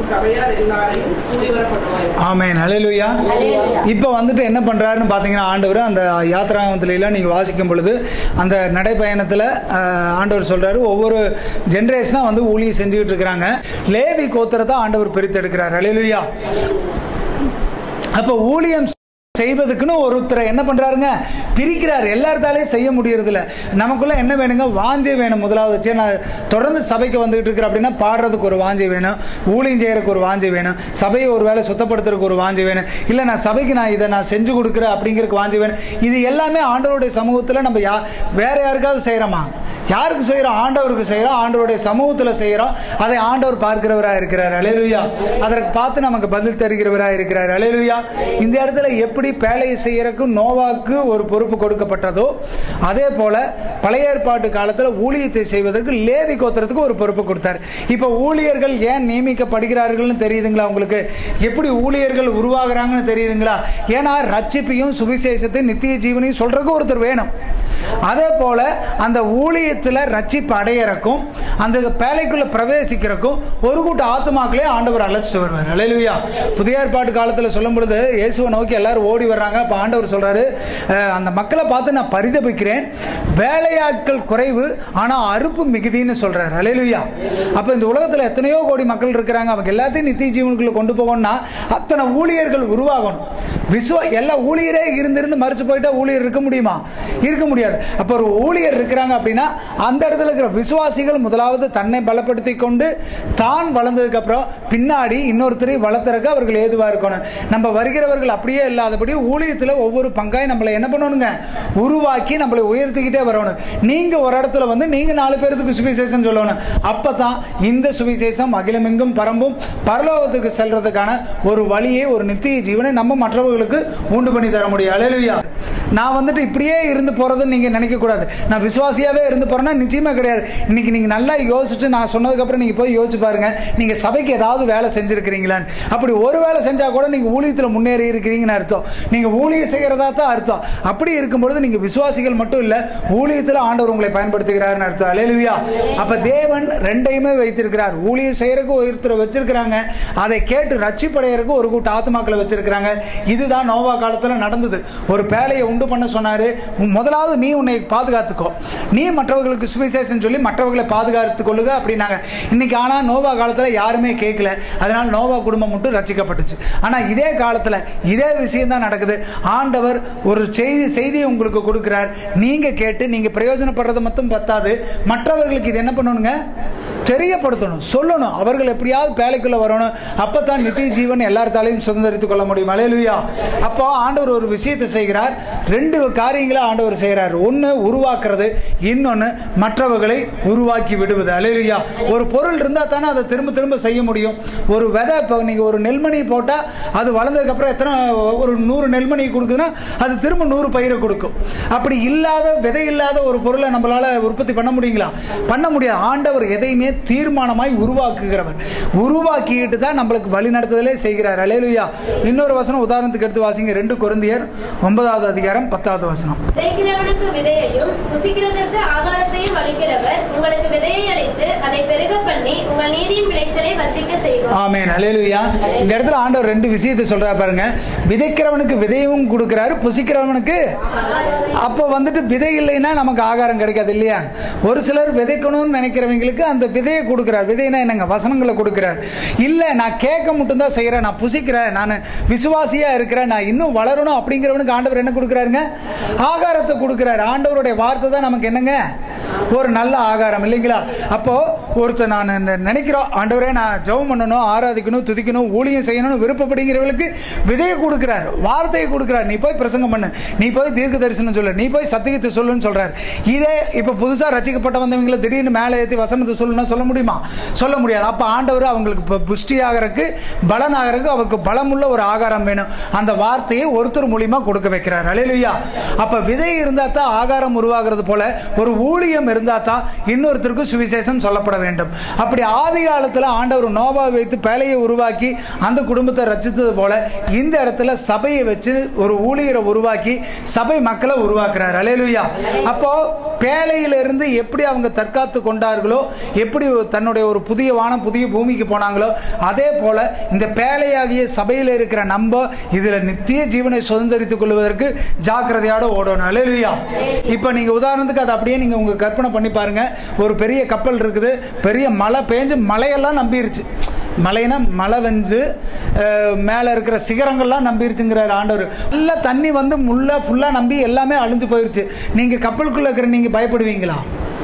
S2: சபையார் எல்லாரையும் கூடி வர பண்ணுவாய்
S1: ஆமென் ஹalleluya இப்போ வந்துட்டு என்ன பண்றாருன்னு பார்த்தீங்கன்னா ஆண்டவர் அந்த யாத்திராகமத்துல எல்லாம் நீங்க வாசிக்கும் பொழுது அந்த நடைப்பயணத்துல ஆஹ், ஆண்டவர் சொல்றாரு ஒவ்வொரு ஜென்ரேஷனா வந்து ஊழியம் செஞ்சுக்கிட்டு இருக்கிறாங்க லேவி கோத்திரத்தை ஆண்டவர் பிரித்தெடுக்கிறார் ஹalleluya அப்போ ஊழியம் செய்வதுக்குன்னு ஒருத்தரை என்ன பண்றாருங்க பிரிக்கிறார் எல்லார்த்தாலையும் செய்ய முடியறதில்ல நமக்குள்ள என்ன வேணுங்க வாஞ்சை வேணும் முதலாவது சரி நான் தொடர்ந்து சபைக்கு வந்துகிட்டு இருக்கிறேன் அப்படின்னா பாடுறதுக்கு ஒரு வாஞ்சை வேணும் ஊழியம் செய்யறதுக்கு ஒரு வாஞ்சை வேணும் சபையை ஒரு வேளை சுத்தப்படுத்துறதுக்கு ஒரு வாஞ்சை வேணும் இல்லை நான் சபைக்கு நான் இதை நான் செஞ்சு கொடுக்குறேன் அப்படிங்கிறதுக்கு வாஞ்சை வேணும் இது எல்லாமே ஆண்டவருடைய சமூகத்தில் நம்ம யா வேற யாருக்காவது செய்கிறோமா யாருக்கு செய்கிறோம் ஆண்டவருக்கு செய்கிறோம் ஆண்டவருடைய சமூகத்தில் செய்கிறோம் அதை ஆண்டவர் பார்க்கிறவராக இருக்கிறார் அலையலுயா அதற்கு பார்த்து நமக்கு பதில் தருகிறவராக இருக்கிறார் அலையலுயா இந்த இடத்துல எப்படி பேழையை செய்யறதுக்கு நோவாக்கு ஒரு பொறுப்பு கொடுக்கப்பட்டதோ அதே போல பழைய ஏற்பாட்டு காலத்தில் ஊழியத்தை செய்வதற்கு லேவி கோத்திரத்துக்கு ஒரு பொறுப்பு கொடுத்தார் இப்போ ஊழியர்கள் ஏன் நியமிக்கப்படுகிறார்கள்னு தெரியுதுங்களா உங்களுக்கு எப்படி ஊழியர்கள் உருவாகுறாங்கன்னு தெரியுதுங்களா ஏன்னா ரட்சிப்பையும் சுவிசேஷத்தையும் நித்திய ஜீவனையும் சொல்றதுக்கு ஒருத்தர் வேணும் அதே போல அந்த ஊழியத்தில் ரட்சிப்பு அடையறக்கும் அந்த பேழைக்குள்ள பிரவேசிக்கிறக்கும் ஒரு கூட்ட ஆத்மாக்களே ஆண்டவர் அழைச்சிட்டு வருவார் அலையிலுயா புதிய ஏற்பாட்டு காலத்தில் சொல்லும் பொழுது இயேசுவை நோக்கி எல்லாரும் ஓடி வர்றாங்க அப்போ ஆண்டவர் சொல்றாரு அஹ், அந்த மக்களை பார்த்து நான் பரிதபிக்கிறேன் வேலையாட்கள் குறைவு ஆனால் அறுப்பு மிகுதின்னு சொல்றாரு அலையிலுயா அப்போ இந்த உலகத்தில் எத்தனையோ கோடி மக்கள் இருக்கிறாங்க அவங்க எல்லாத்தையும் நித்திய ஜீவனுக்குள்ள கொண்டு போகணும்னா அத்தனை ஊழியர்கள் உருவாகணும் விஸ்வ எல்லா ஊழியரே இருந்திருந்து மறிச்சு போயிட்டா ஊழியர் இருக்க முடியுமா இருக்க முடியாது அப்போ ஒரு ஊழியர் இருக்கிறாங்க அப்படின்னா அந்த இடத்துல இருக்கிற விசுவாசிகள் முதலாவது தன்னை பலப்படுத்தி கொண்டு தான் வளர்ந்ததுக்கு அப்புறம் பின்னாடி இன்னொருத்தரை வளர்த்துறதுக்கு அவர்கள் ஏதுவா இருக்கணும் நம்ம வருகிறவர்கள் அப்படியே இல்லாதபடி ஊழியத்தில் ஒவ்வொரு பங்காய் நம்மளை என்ன பண்ணணுங்க உருவாக்கி நம்மளை உயர்த்திக்கிட்டே வரணும் நீங்க ஒரு இடத்துல வந்து நீங்க நாலு பேருக்கு சுவிசேஷம் சொல்லணும் அப்பதான் இந்த சுவிசேஷம் அகிலமெங்கும் பரம்பும் பரலோகத்துக்கு செல்றதுக்கான ஒரு வழியை ஒரு நித்திய ஜீவனை நம்ம மற்றவர்களுக்கு உண்டு பண்ணி தர முடியும் அலையலுயா நான் வந்துட்டு இப்படியே இருந்து போறதுன்னு நீங்க நினைக்க கூடாது நான் விசுவாசியாவே இருந்து போறேன்னா நிச்சயமா கிடையாது இன்னைக்கு நீங்க நல்லா யோசிச்சுட்டு நான் சொன்னதுக்கு அப்புறம் நீங்க போய் யோசிச்சு பாருங்க நீங்க சபைக்கு ஏதாவது வேலை செஞ்சிருக்கிறீங்களான்னு அப்படி ஒரு வேலை செஞ்சா கூட நீங்க ஊழியத்தில் முன்னேறி இருக்கிறீங்கன்னு அர்த்தம் நீங்க ஊழியம் செய்யறதா தான் அர்த்தம் அப்படி இருக்கும் பொழுது நீங்க விசுவாசிகள் மட்டும் இல்ல ஊழியத்தில் ஆண்டவர் உங்களை பயன்படுத்துகிறாருன்னு அர்த்தம் அலேலுவியா அப்ப தேவன் ரெண்டையுமே வைத்திருக்கிறார் ஊழியம் செய்யறதுக்கு ஒருத்தரை வச்சிருக்கிறாங்க அதை கேட்டு ரட்சிப்படையறதுக்கு ஒரு கூட்ட ஆத்மாக்களை வச்சிருக்கிறாங்க இதுதான் நோவா காலத்துல நடந்தது ஒரு பேழையை உண்டு பண்ண சொன்னாரு உன் முதலாவது நீ உன்னை பாதுகாத்துக்கோ நீ மற்றவர்களுக்கு சுவிசேஷம் சொல்லி மற்றவர்களை பாதுகாத்து கொள்ளுக அப்படின்னாங்க இன்னைக்கு ஆனா நோவா காலத்துல யாருமே கேட்கல அதனால நோவா குடும்பம் மட்டும் ரட்சிக்கப்பட்டுச்சு ஆனா இதே காலத்துல இதே விஷயம் தான் நடக்குது ஆண்டவர் ஒரு செய்தி செய்தியை உங்களுக்கு கொடுக்கிறார் நீங்க கேட்டு நீங்க பிரயோஜனப்படுறது மட்டும் பத்தாது மற்றவர்களுக்கு இது என்ன பண்ணணுங்க தெரியப்படுத்தணும் சொல்லணும் அவர்கள் எப்படியாவது பேழைக்குள்ள வரணும் அப்பதான் நித்திய ஜீவன் எல்லார்த்தாலையும் சுதந்திரித்துக் கொள்ள முடியும் அலையலுயா அப்போ ஆண்டவர் ஒரு விஷயத்தை செய்கிறார் ரெண்டு காரியங்களை ஆண்டவர் செய்கிறார் ஒன்று உருவாக்குறது இன்னொன்று மற்றவர்களை உருவாக்கி விடுவது அலையலுயா ஒரு பொருள் இருந்தால் தானே அதை திரும்ப திரும்ப செய்ய முடியும் ஒரு விதை இப்போ நீங்கள் ஒரு நெல்மணி போட்டால் அது வளர்ந்ததுக்கப்புறம் எத்தனை ஒரு நூறு நெல்மணி கொடுக்குதுன்னா அது திரும்ப நூறு பயிரை கொடுக்கும் அப்படி இல்லாத விதை இல்லாத ஒரு பொருளை நம்மளால உற்பத்தி பண்ண முடியுங்களா பண்ண முடியாது ஆண்டவர் எதையுமே தீர்மானமாய் உருவாக்குகிறவர் உருவாக்கிட்டு தான் நம்மளுக்கு வழி நடத்துதலே செய்கிறார் அலேலுயா இன்னொரு வசனம் உதாரணத்துக்கு எடுத்து வாசிங்க ரெண்டு கொரிந்தியர் ஒன்பதாவது அதிகாரம் பத்தாவது வசனம்
S3: விதைக்கிறவனுக்கு விதையையும் புசிக்கிறதற்கு ஆகாரத்தையும் அளிக்கிறவர் உங்களுக்கு விதையை அளித்து அதை பெருக பண்ணி உங்கள் நீதியின் விளைச்சலை வர்த்திக்க செய்வார்
S1: ஆமென் அலேலுயா இந்த இடத்துல ஆண்டவர் ரெண்டு விஷயத்தை சொல்றா பாருங்க விதைக்கிறவனுக்கு விதையும் கொடுக்கிறாரு புசிக்கிறவனுக்கு அப்போ வந்துட்டு விதை இல்லைன்னா நமக்கு ஆகாரம் கிடைக்காது இல்லையா ஒரு சிலர் விதைக்கணும்னு நினைக்கிறவங்களுக்கு அந்த விதையை கொடுக்கிறார் விதைனா என்னங்க வசனங்களை கொடுக்கிறார் இல்லை நான் கேட்க மட்டும்தான் செய்கிறேன் நான் புசிக்கிறேன் நான் விசுவாசியாக இருக்கிறேன் நான் இன்னும் வளரணும் அப்படிங்கிறவனுக்கு ஆண்டவர் என்ன கொடுக்குறாருங்க ஆகாரத்தை கொடுக்குறாரு ஆண்டவருடைய வார்த்தை தான் நமக்கு என்னங்க ஒரு நல்ல ஆகாரம் இல்லைங்களா அப்போ ஒருத்தர் நான் இந்த நினைக்கிறோம் ஆண்டவரே நான் ஜெபம் பண்ணணும் ஆராதிக்கணும் துதிக்கணும் ஊழியம் செய்யணும்னு விருப்பப்படுகிறவர்களுக்கு விதையை கொடுக்குறார் வார்த்தையை கொடுக்குறார் நீ போய் பிரசங்கம் பண்ணு நீ போய் தீர்க்க தரிசனம் சொல்லு நீ போய் சத்தியத்தை சொல்லுன்னு சொல்றார் இதே இப்போ புதுசாக ரசிக்கப்பட்ட வந்தவங்களை திடீர்னு மேலே ஏற்றி வசனத்தை சொல்லுன்னா சொல்ல முடியுமா சொல்ல முடியாது அப்போ ஆண்டவர் அவங்களுக்கு இப்போ புஷ்டி ஆகிறதுக்கு பலன் ஆகிறதுக்கு அவருக்கு பலமுள்ள ஒரு ஆகாரம் வேணும் அந்த வார்த்தையை ஒருத்தர் மூலியமா கொடுக்க வைக்கிறார் அலையிலுயா அப்போ விதை இருந்தால் தான் ஆகாரம் உருவாகிறது போல ஒரு ஊழியம் ஊழியம் இருந்தால் தான் இன்னொருத்தருக்கு சுவிசேஷம் சொல்லப்பட வேண்டும் அப்படி ஆதி காலத்தில் ஆண்டவர் நோவாவை வைத்து பேழையை உருவாக்கி அந்த குடும்பத்தை ரச்சித்தது போல இந்த இடத்துல சபையை வச்சு ஒரு ஊழியரை உருவாக்கி சபை மக்களை உருவாக்குறார் அலேலுயா அப்போ பேழையிலிருந்து எப்படி அவங்க தற்காத்து கொண்டார்களோ எப்படி தன்னுடைய ஒரு புதிய வானம் புதிய பூமிக்கு போனாங்களோ அதே போல இந்த பேழையாகிய சபையில் இருக்கிற நம்ம இதில் நித்திய ஜீவனை சுதந்திரித்துக் கொள்வதற்கு ஜாக்கிரதையோட ஓடணும் அலேலுயா இப்போ நீங்கள் உதாரணத்துக்கு அதை அப்படியே நீங்கள் உங்கள் கற்பனை பண்ணி பாருங்க ஒரு பெரிய கப்பல் இருக்குது பெரிய மழை பெஞ்சு மலையெல்லாம் நம்பிருச்சு மலைனா மழை வந்து மேலே இருக்கிற சிகரங்கள்லாம் நம்பிருச்சுங்கிறார் ஆண்டவர் நல்லா தண்ணி வந்து முள்ள ஃபுல்லாக நம்பி எல்லாமே அழிஞ்சு போயிருச்சு நீங்கள் கப்பலுக்குள்ளே இருக்கிற நீங்கள் பயப்படுவீங்களா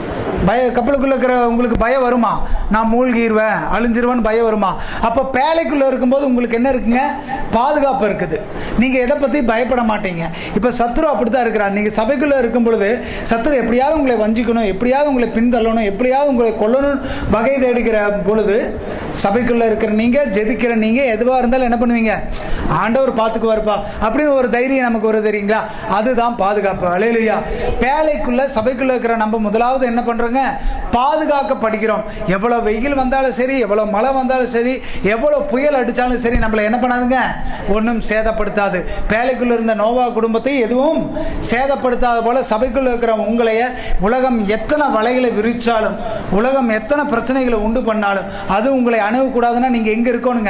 S1: பய கப்பலுக்குள்ள இருக்கிற உங்களுக்கு பயம் வருமா நான் மூழ்கிடுவேன் அழிஞ்சிருவேன்னு பயம் வருமா அப்போ பேழைக்குள்ளே இருக்கும்போது உங்களுக்கு என்ன இருக்குங்க பாதுகாப்பு இருக்குது நீங்கள் எதை பற்றி பயப்பட மாட்டீங்க இப்போ சத்ரு அப்படி தான் இருக்கிறார் நீங்கள் சபைக்குள்ளே இருக்கும் பொழுது சத்ரு எப்படியாவது உங்களை வஞ்சிக்கணும் எப்படியாவது உங்களை பின்தள்ளணும் எப்படியாவது உங்களை கொல்லணும் வகை தேடுகிற பொழுது சபைக்குள்ளே இருக்கிற நீங்கள் ஜெபிக்கிற நீங்கள் எதுவாக இருந்தாலும் என்ன பண்ணுவீங்க ஆண்டவர் பார்த்துக்குவார்ப்பா அப்படின்னு ஒரு தைரியம் நமக்கு வரும் தெரியுங்களா அதுதான் பாதுகாப்பு அலையிலையா பேழைக்குள்ளே சபைக்குள்ளே இருக்கிற நம்ம முதலாவது என்ன பண்ணுறோங்க பாதுகாக்கப்படுகிறோம் எவ்வளோ வெயில் வந்தாலும் சரி எவ்வளோ மழை வந்தாலும் சரி எவ்வளோ புயல் அடித்தாலும் சரி நம்மளை என்ன பண்ணாதுங்க ஒன்றும் சேதப்படுத்தாது பேழைக்குள்ள இருந்த நோவா குடும்பத்தை எதுவும் சேதப்படுத்தாத போல சபைக்குள்ள இருக்கிற உங்களைய உலகம் எத்தனை வலைகளை விரிச்சாலும் உலகம் எத்தனை பிரச்சனைகளை உண்டு பண்ணாலும் அது உங்களை அணுகக்கூடாதுன்னா நீங்கள் எங்கே இருக்கணுங்க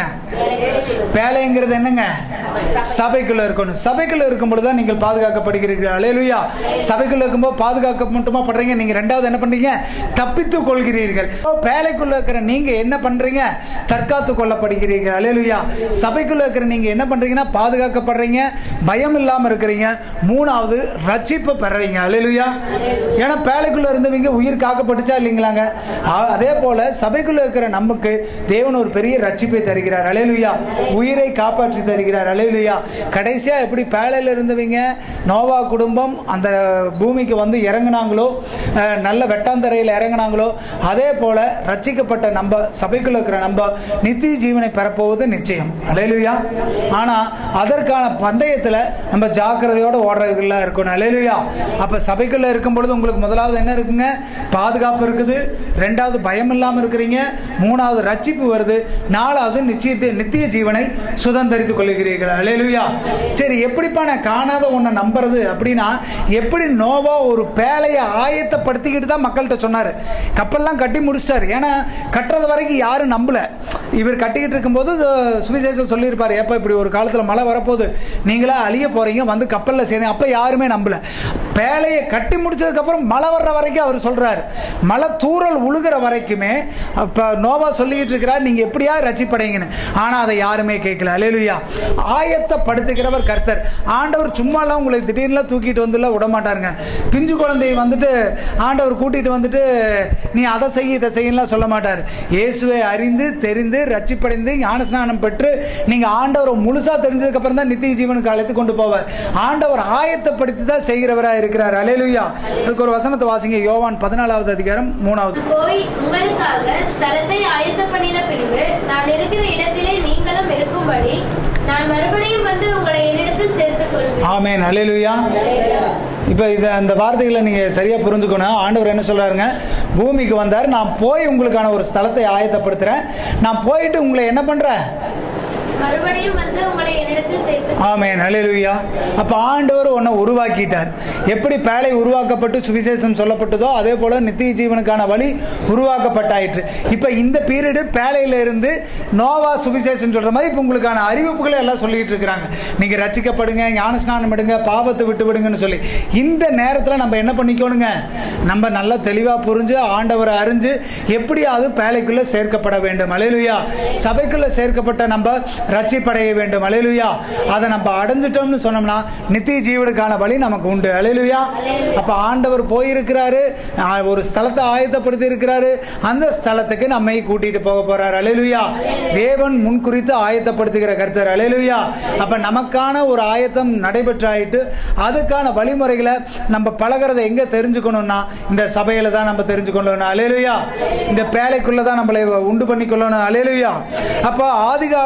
S1: பேழைங்கிறது என்னங்க சபைக்குள்ள இருக்கணும் சபைக்குள்ள இருக்கும் பொழுது தான் நீங்கள் பாதுகாக்கப்படுகிறீர்கள் அலையலுயா சபைக்குள்ள இருக்கும்போது பாதுகாக்க மட்டுமா பண்றீங்க நீங்க ரெண்டாவது என்ன பண்றீங்க தப்பித்து கொள்கிறீர்கள் இப்போ பேழைக்குள்ள இருக்கிற நீங்க என்ன பண்றீங்க தற்காத்து கொள்ளப்படுகிறீர்கள் அலையலுயா சபைக்குள்ள இருக்கிற நீங்க என்ன பண்றீங்கன்னா பாதுகாக்கப்படுறீங்க பயம் இல்லாம இருக்கிறீங்க மூணாவது ரட்சிப்பு பெறீங்க அலையலுயா ஏன்னா பேழைக்குள்ள இருந்தவங்க உயிர் காக்கப்பட்டுச்சா இல்லைங்களாங்க அ- அதே போல சபைக்குள்ள இருக்கிற நமக்கு தேவன் ஒரு பெரிய ரட்சிப்பை தருகிறார் அலையலுயா உயிரை காப்பாற்றி தருகிறார் அலையலுயா கடைசியா எப்படி பேழையில இருந்தவங்க நோவா குடும்பம் அந்த பூமிக்கு வந்து இறங்குனாங்களோ அஹ், நல்ல வெட்டாந்தரையில் இறங்குனாங்களோ அதே போல ரட்சிக்கப்பட்ட நம்ம சபைக்குள்ள இருக்கிற நம்ம நித்திய ஜீவனை பெறப்போவது நிச்சயம் அலையலுயா ஆனா அதற்கான பந்தயத்துல நம்ம ஜாக்கிரதையோட ஓடுறதுக்குள்ள இருக்கணும் அலையலுயா அப்ப சபைக்குள்ள இருக்கும் பொழுது உங்களுக்கு முதலாவது என்ன இருக்குங்க பாதுகாப்பு இருக்குது ரெண்டாவது பயம் இல்லாம இருக்கிறீங்க மூணாவது ரட்சிப்பு வருது நாலாவது நிச்சயத்தை நித்திய ஜீவனை சுதந்திரித்துக் கொள்கிறீர்கள் அலையலுயா சரி எப்படிப்பா நான் காணாத ஒன்றை நம்புறது அப்படின்னா எப்படி நோவா ஒரு பேழையை ஆயத்தப்படுத்திக்கிட்டு தான் மக்கள்கிட்ட சொன்னார் கப்பல்லாம் கட்டி முடிச்சிட்டாரு ஏன்னா கட்டுறது வரைக்கும் யாரும் நம்பல இவர் கட்டிக்கிட்டு இருக்கும்போது அஹ், சுவிசேஷம் சொல்லியிருப்பார் ஏப்பா இப்படி ஒரு காலத்தில் மழை வரப்போகுது நீங்களா அழிய போறீங்க வந்து கப்பலில் சேர்ந்து அப்போ யாருமே நம்பல பேழையை கட்டி முடிச்சதுக்கப்புறம் மழை வர்ற வரைக்கும் அவர் சொல்றாரு மழை தூறல் உழுகிற வரைக்குமே அப்போ நோவா சொல்லிக்கிட்டு இருக்கிறார் நீங்கள் எப்படியா ரட்சிப்படைங்கன்னு ஆனால் அதை யாருமே கேட்கல அலேலுயா ஆயத்தப்படுத்துகிறவர் கர்த்தர் ஆண்டவர் சும்மாலாம் உங்களை திடீர்னுலாம் தூக்கிட்டு வந்துல விட மாட்டாருங்க பிஞ்சு குழந்தையை வந்துட்டு ஆண்டவர் கூட்டிட்டு வந்துட்டு நீ அதை செய்ய இதை செய்யலாம் சொல்ல மாட்டார் இயேசுவை அறிந்து தெரிந்து ரட்சிப்படைந்து ஞானஸ்நானம் பெற்று நீங்க ஆண்டவரை முழுசா தெரிஞ்சதுக்கு அப்புறம் தான் நித்திய ஜீவனுக்கு அழைத்து கொண்டு போவார் ஆண்டவர் ஆயத்தப்படுத்தி தான் செய்கிறவராக இருக்கிறார் அலேலுயா அதுக்கு ஒரு வசனத்தை வாசிங்க யோவான் பதினாலாவது அதிகாரம் மூணாவது
S3: போய் உங்களுக்காக ஸ்தலத்தை ஆயத்த பண்ணின பின்பு நான் இருக்கிற இடத்திலே நீங்களும் இருக்கும்படி நான் மறுபடியும் வந்து உங்களை என்னிடத்தில் சேர்த்துக் கொள்வேன்
S1: ஆமேன் அலேலுயா இப்போ இதை அந்த வார்த்தைகளை நீங்கள் சரியாக புரிஞ்சுக்கணும் ஆண்டவர் என்ன சொல்கிறாருங்க பூமிக்கு வந்தார் நான் போய் உங்களுக்கான ஒரு ஸ்தலத்தை ஆயத்தப்படுத்துகிறேன் நான் போயிட்டு உங்களை என்ன பண்ணுறேன்
S3: மறுபடியும் வந்து உங்களை என்னிடத்தில் சேர்த்துக்
S1: ஆமேன் அலேலுயா அப்போ ஆண்டவர் உன்னை உருவாக்கிட்டார் எப்படி பேழை உருவாக்கப்பட்டு சுவிசேஷம் சொல்லப்பட்டதோ அதே போல் நித்திய ஜீவனுக்கான வழி உருவாக்கப்பட்டாயிற்று இப்போ இந்த பீரியடு பேழையில இருந்து நோவா சுவிசேஷம் சொல்கிற மாதிரி இப்போ உங்களுக்கான அறிவிப்புகளை எல்லாம் சொல்லிட்டு இருக்கிறாங்க நீங்கள் ரச்சிக்கப்படுங்க ஞானஸ்நானம் எடுங்க பாவத்தை விட்டு விடுங்கன்னு சொல்லி இந்த நேரத்தில் நம்ம என்ன பண்ணிக்கணுங்க நம்ம நல்லா தெளிவாக புரிஞ்சு ஆண்டவரை அறிஞ்சு எப்படியாவது பேழைக்குள்ளே சேர்க்கப்பட வேண்டும் அலையலுயா சபைக்குள்ளே சேர்க்கப்பட்ட நம்ம ரட்சிப்படைய வேண்டும் அலையலுயா அதை நம்ம அடைஞ்சிட்டோம்னு சொன்னோம்னா நித்திய ஜீவனுக்கான வழி நமக்கு உண்டு அலையலுயா அப்போ ஆண்டவர் போயிருக்கிறாரு ஆ, ஒரு ஸ்தலத்தை ஆயத்தப்படுத்தி இருக்கிறாரு அந்த ஸ்தலத்துக்கு நம்மை கூட்டிட்டு போக போறார் அலையலுயா தேவன் முன்குறித்து ஆயத்தப்படுத்துகிற கர்த்தர் அலையலுயா அப்ப நமக்கான ஒரு ஆயத்தம் நடைபெற்றாயிட்டு அதுக்கான வழிமுறைகளை நம்ம பழகிறத எங்க தெரிஞ்சுக்கணும்னா இந்த சபையில தான் நம்ம தெரிஞ்சுக்கணும் அலையலுயா இந்த பேழைக்குள்ள தான் நம்மளை உண்டு பண்ணிக்கொள்ளணும் அலையலுயா அப்போ ஆதி காலத்துல ஆண்டவர்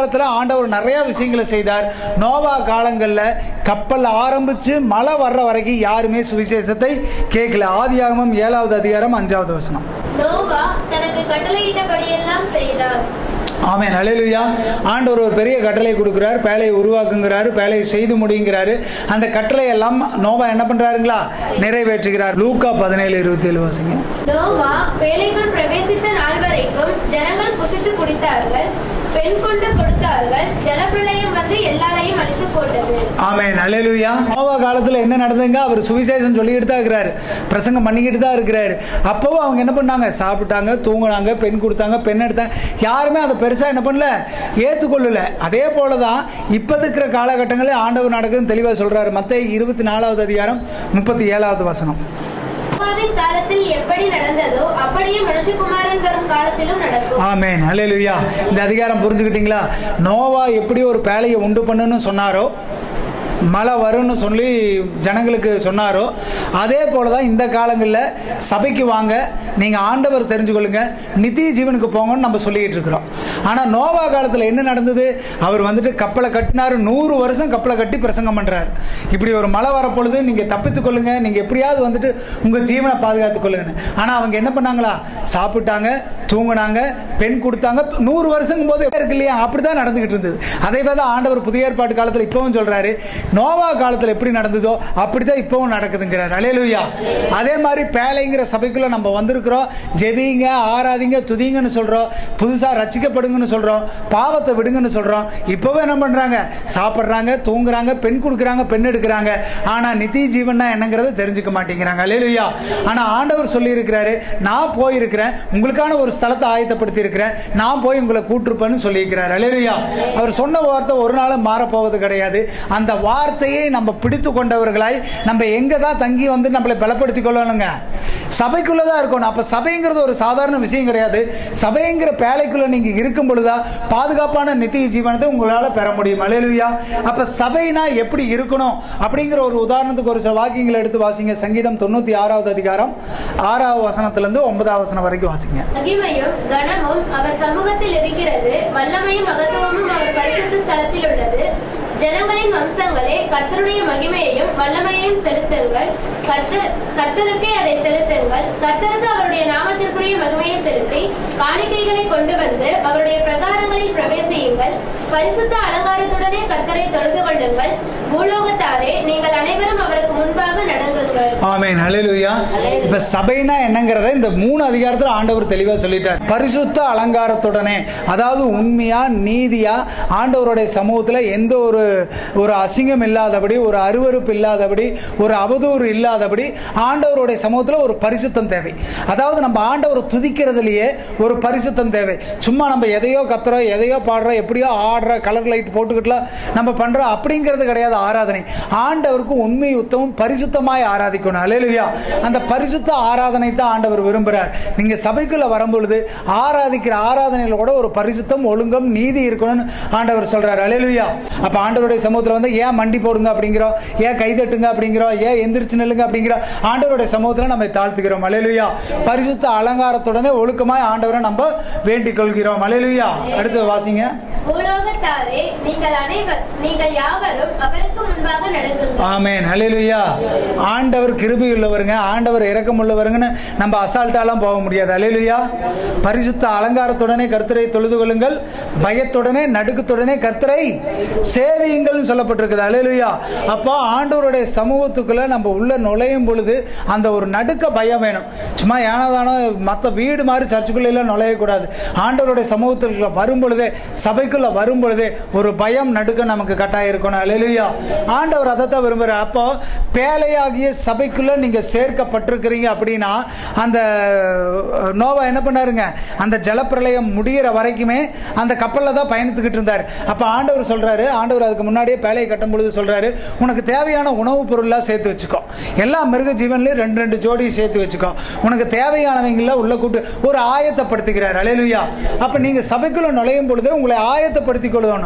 S1: ஆண்டவர் நிறைய விஷயங்களை செய்தார் நோவா காலங்களில் கப்பல் ஆரம்பிச்சு மழை வர்ற வரைக்கும் யாருமே சுவிசேஷத்தை கேட்கல ஆதியாகமம் ஏழாவது அதிகாரம் அஞ்சாவது வசனம்
S3: நோவா தனக்கு கட்டளையிட்டபடியெல்லாம் செய்தார்
S1: ஆமென் அலையிலுயா ஆண்டவர் ஒரு பெரிய கட்டளை கொடுக்குறார் பேழையை உருவாக்குங்கிறாரு பேழையை செய்து முடியுங்கிறாரு அந்த கட்டளை எல்லாம் நோவா என்ன பண்றாருங்களா நிறைவேற்றுகிறார் லூக்கா பதினேழு இருபத்தி ஏழு வாசிங்க
S3: நோவா வேலைக்குள் பிரவேசித்த நாள் வரைக்கும் ஜனங்கள் புசித்து குடித்தார்கள் பெண் கொண்டு கொடுத்தார்கள் ஜலப்பிரளயம் வந்து எல்லாரையும் அழித்து போட்டது
S1: ஆமென் அல்லேலூயா நோவா காலத்தில் என்ன நடந்ததுங்க அவர் சுவிசேஷம் சொல்லிக்கிட்டு தான் இருக்கிறாரு பிரசங்கம் பண்ணிக்கிட்டு தான் இருக்கிறாரு அப்போவும் அவங்க என்ன பண்ணாங்க சாப்பிட்டாங்க தூங்குனாங்க பெண் கொடுத்தாங்க பெண் எடுத்தாங்க யாருமே அதை பெருசாக என்ன பண்ணல ஏற்றுக்கொள்ளல அதே போல தான் இப்போ இருக்கிற காலகட்டங்களில் ஆண்டவர் நடக்குதுன்னு தெளிவாக சொல்கிறாரு மற்ற இருபத்தி நாலாவது அதிகாரம் முப்பத்தி ஏழாவது வசனம்
S3: நோவாவின் காலத்தில் எப்படி நடந்ததோ அப்படியே மனுஷகுமாரன் வரும் காலத்திலும் நடக்கும்
S1: ஆமென் அல்லேலூயா இந்த அதிகாரம் புரிஞ்சுக்கிட்டீங்களா நோவா எப்படி ஒரு பேழையை உண்டு பண்ணுன்னு சொன்னாரோ மழை வரும்னு சொல்லி ஜனங்களுக்கு சொன்னாரோ அதே போல தான் இந்த காலங்களில் சபைக்கு வாங்க நீங்கள் ஆண்டவர் தெரிஞ்சுக்கொள்ளுங்க நித்திய ஜீவனுக்கு போங்கன்னு நம்ம சொல்லிக்கிட்டு இருக்கிறோம் ஆனால் நோவா காலத்தில் என்ன நடந்தது அவர் வந்துட்டு கப்பலை கட்டினார் நூறு வருஷம் கப்பலை கட்டி பிரசங்கம் பண்ணுறாரு இப்படி ஒரு மழை வரப்பொழுது நீங்கள் தப்பித்துக் கொள்ளுங்க நீங்கள் எப்படியாவது வந்துட்டு உங்கள் ஜீவனை பாதுகாத்துக் கொள்ளுங்கன்னு ஆனால் அவங்க என்ன பண்ணாங்களா சாப்பிட்டாங்க தூங்குனாங்க பெண் கொடுத்தாங்க நூறு வருஷங்கும் போது இருக்கு இல்லையா அப்படி தான் நடந்துகிட்டு இருந்தது அதே மாதிரி தான் ஆண்டவர் புதிய ஏற்பாட்டு காலத்தில் இப்பவும் சொல்றாரு நோவா காலத்தில் எப்படி நடந்ததோ அப்படி தான் இப்பவும் நடக்குதுங்கிறார் அலையலுயா அதே மாதிரி பேழைங்கிற சபைக்குள்ள நம்ம வந்திருக்கிறோம் ஜெபிங்க ஆராதிங்க துதிங்கன்னு சொல்றோம் புதுசாக ரச்சிக்கப்படுங்கன்னு சொல்றோம் பாவத்தை விடுங்கன்னு சொல்றோம் இப்போவே என்ன பண்றாங்க சாப்பிட்றாங்க தூங்குறாங்க பெண் கொடுக்குறாங்க பெண் எடுக்கிறாங்க ஆனா நித்திய ஜீவன்னா என்னங்கிறத தெரிஞ்சுக்க மாட்டேங்கிறாங்க அலையலுயா ஆனா ஆண்டவர் சொல்லி இருக்கிறாரு நான் போயிருக்கிறேன் உங்களுக்கான ஒரு ஸ்தலத்தை ஆயத்தப்படுத்தி இருக்கிறேன் நான் போய் உங்களை கூட்டிருப்பேன்னு சொல்லியிருக்கிறார் அலையலுயா அவர் சொன்ன வார்த்தை ஒரு நாளும் மாறப்போவது கிடையாது அந்த வார்த்தையை நம்ம பிடித்து கொண்டவர்களாய் நம்ம எங்க தான் தங்கி வந்து நம்மளை பலப்படுத்திக் கொள்ளணுங்க சபைக்குள்ள தான் இருக்கணும் அப்ப சபைங்கிறது ஒரு சாதாரண விஷயம் கிடையாது சபைங்கிற பேழைக்குள்ள நீங்க இருக்கும் பொழுதா பாதுகாப்பான நித்திய ஜீவனத்தை உங்களால பெற முடியும் அலையலுயா அப்ப சபைனா எப்படி இருக்கணும் அப்படிங்கிற ஒரு உதாரணத்துக்கு ஒரு சில வாக்கியங்களை எடுத்து வாசிங்க சங்கீதம் தொண்ணூத்தி ஆறாவது அதிகாரம் ஆறாவது வசனத்துல இருந்து ஒன்பதாவது வசனம் வரைக்கும் வாசிங்க
S3: மகிமையும் கனமும் அவர் சமூகத்தில் இருக்கிறது வல்லமையும் மகத்துவமும் அவர் பரிசுத்த ஸ்தலத்தில் உள்ளது ஜனங்களின் வம்சங்களே கர்த்தருடைய மகிமையையும் வல்லமையையும் செலுத்துங்கள் கர்த்தர் கர்த்தருக்கே அதை செலுத்துங்கள் கர்த்தருக்கு அவருடைய நாமத்திற்குரிய மகிமையை செலுத்தி காணிக்கைகளை கொண்டு வந்து அவருடைய பிரகாரங்களில் பிரவேசியுங்கள் பரிசுத்த அலங்காரத்துடனே கர்த்தரை தொழுது கொள்ளுங்கள் பூலோகத்தாரே நீங்கள் அனைவரும் அவருக்கு முன்பாக நடங்குங்கள்
S1: ஆமென் ஹalleluya இப்ப சபைனா என்னங்கறத இந்த மூணு அதிகாரத்துல ஆண்டவர் தெளிவா சொல்லிட்டார் பரிசுத்த அலங்காரத்துடனே அதாவது உண்மையா நீதியா ஆண்டவருடைய சமூகத்துல எந்த ஒரு ஒரு அசிங்கம் இல்லாதபடி ஒரு அருவருப்பு இல்லாதபடி ஒரு அவதூறு இல்லாதபடி ஆண்டவருடைய சமூகத்துல ஒரு பரிசுத்தம் தேவை அதாவது நம்ம ஆண்டவரை துதிக்கிறதுலயே ஒரு பரிசுத்தம் தேவை சும்மா நம்ம எதையோ கத்துறோம் எதையோ பாடுறோம் எப்படியோ ஆடுற கலர் லைட் போட்டுக்கிட்டுலாம் நம்ம பண்றோம் அப்படிங்கிறது கிடையாது ஆராதனை ஆண்டவருக்கு உண்மை உத்தமும் பரிசுத்தமாய் ஆராதிக்கணும் அலையலுயா அந்த பரிசுத்த ஆராதனை தான் ஆண்டவர் விரும்புகிறார் நீங்க சபைக்குள்ள வரும்பொழுது ஆராதிக்கிற ஆராதனையில கூட ஒரு பரிசுத்தம் ஒழுங்கம் நீதி இருக்கணும்னு ஆண்டவர் சொல்றாரு அலையலுயா அப்ப ஆண்டவருடைய சமூகத்துல வந்து ஏன் மண்டி போடுங்க அப்படிங்கிறோம் ஏன் கைதட்டுங்க அப்படிங்கிறோம் ஏன் எந்திரிச்சு நில்லுங்க அப்படிங்கிறோம் ஆண்டவருடைய சமூகத்துல நம்ம தாழ்த்துகிறோம் அலையலுயா பரிசுத்த அலங்காரத்துடனே ஒழுக்கமாய் ஆண்டவரை நம்ம வேண்டிக் கொள்கிறோம் அலையலுயா அடுத்து வாசிங்க
S3: பூலோகத்தாரே நீங்கள் அனைவர் நீங்கள் யாவரும் அவருக்கு முன்பாக நடங்குங்கள்
S1: ஆமென் ஹalleluya ஆண்டவர் கிருபை உள்ளவருங்க ஆண்டவர் இரக்கம் உள்ளவருங்கன்னு நம்ம அசால்ட்டாலாம் போக முடியாது ஹalleluya பரிசுத்த அலங்காரத்துடனே கர்த்தரை தொழுது கொள்ளுங்கள் பயத்துடனே நடுக்கத்துடனே கர்த்தரை சேவியுங்கள்னு சொல்லப்பட்டிருக்குது ஹalleluya அப்போ ஆண்டவருடைய சமூகத்துக்குள்ள நம்ம உள்ள நுழையும் பொழுது அந்த ஒரு நடுக்க பயம் வேணும் சும்மா ஏனாதானோ மற்ற வீடு மாதிரி சர்ச்சுக்குள்ள எல்லாம் நுழையக்கூடாது ஆண்டவருடைய சமூகத்துக்குள்ள வரும் பொழுதே சபைக்குள்ள வரும் பொழுதே ஒரு பயம் நடுக்க நமக்கு கட்டாயம் இருக்கணும் அலையிலுயா ஆண்டவர் அதை தான் விரும்புகிறார் அப்போ பேழையாகிய சபைக்குள்ள நீங்க சேர்க்கப்பட்டிருக்கிறீங்க அப்படின்னா அந்த அஹ், நோவா என்ன பண்ணாருங்க அந்த ஜலப்பிரளயம் முடிகிற வரைக்குமே அந்த கப்பலில் தான் பயணித்துக்கிட்டு இருந்தார் அப்போ ஆண்டவர் சொல்றாரு ஆண்டவர் அதுக்கு முன்னாடியே பேழையை கட்டும் பொழுது சொல்றாரு உனக்கு தேவையான உணவுப் பொருள்லாம் சேர்த்து வச்சுக்கோ எல்லா மிருக ஜீவன்லையும் ரெண்டு ரெண்டு ஜோடி சேர்த்து வச்சுக்கோ உனக்கு தேவையானவங்கள உள்ள கூட்டு ஒரு ஆயத்தப்படுத்திக்கிறார் அலையலுயா அப்ப நீங்க சபைக்குள்ள நுழையும் பொழுது உங்களை ஆயத்தப்படுத்திக் கொள்ளணும் உங்களை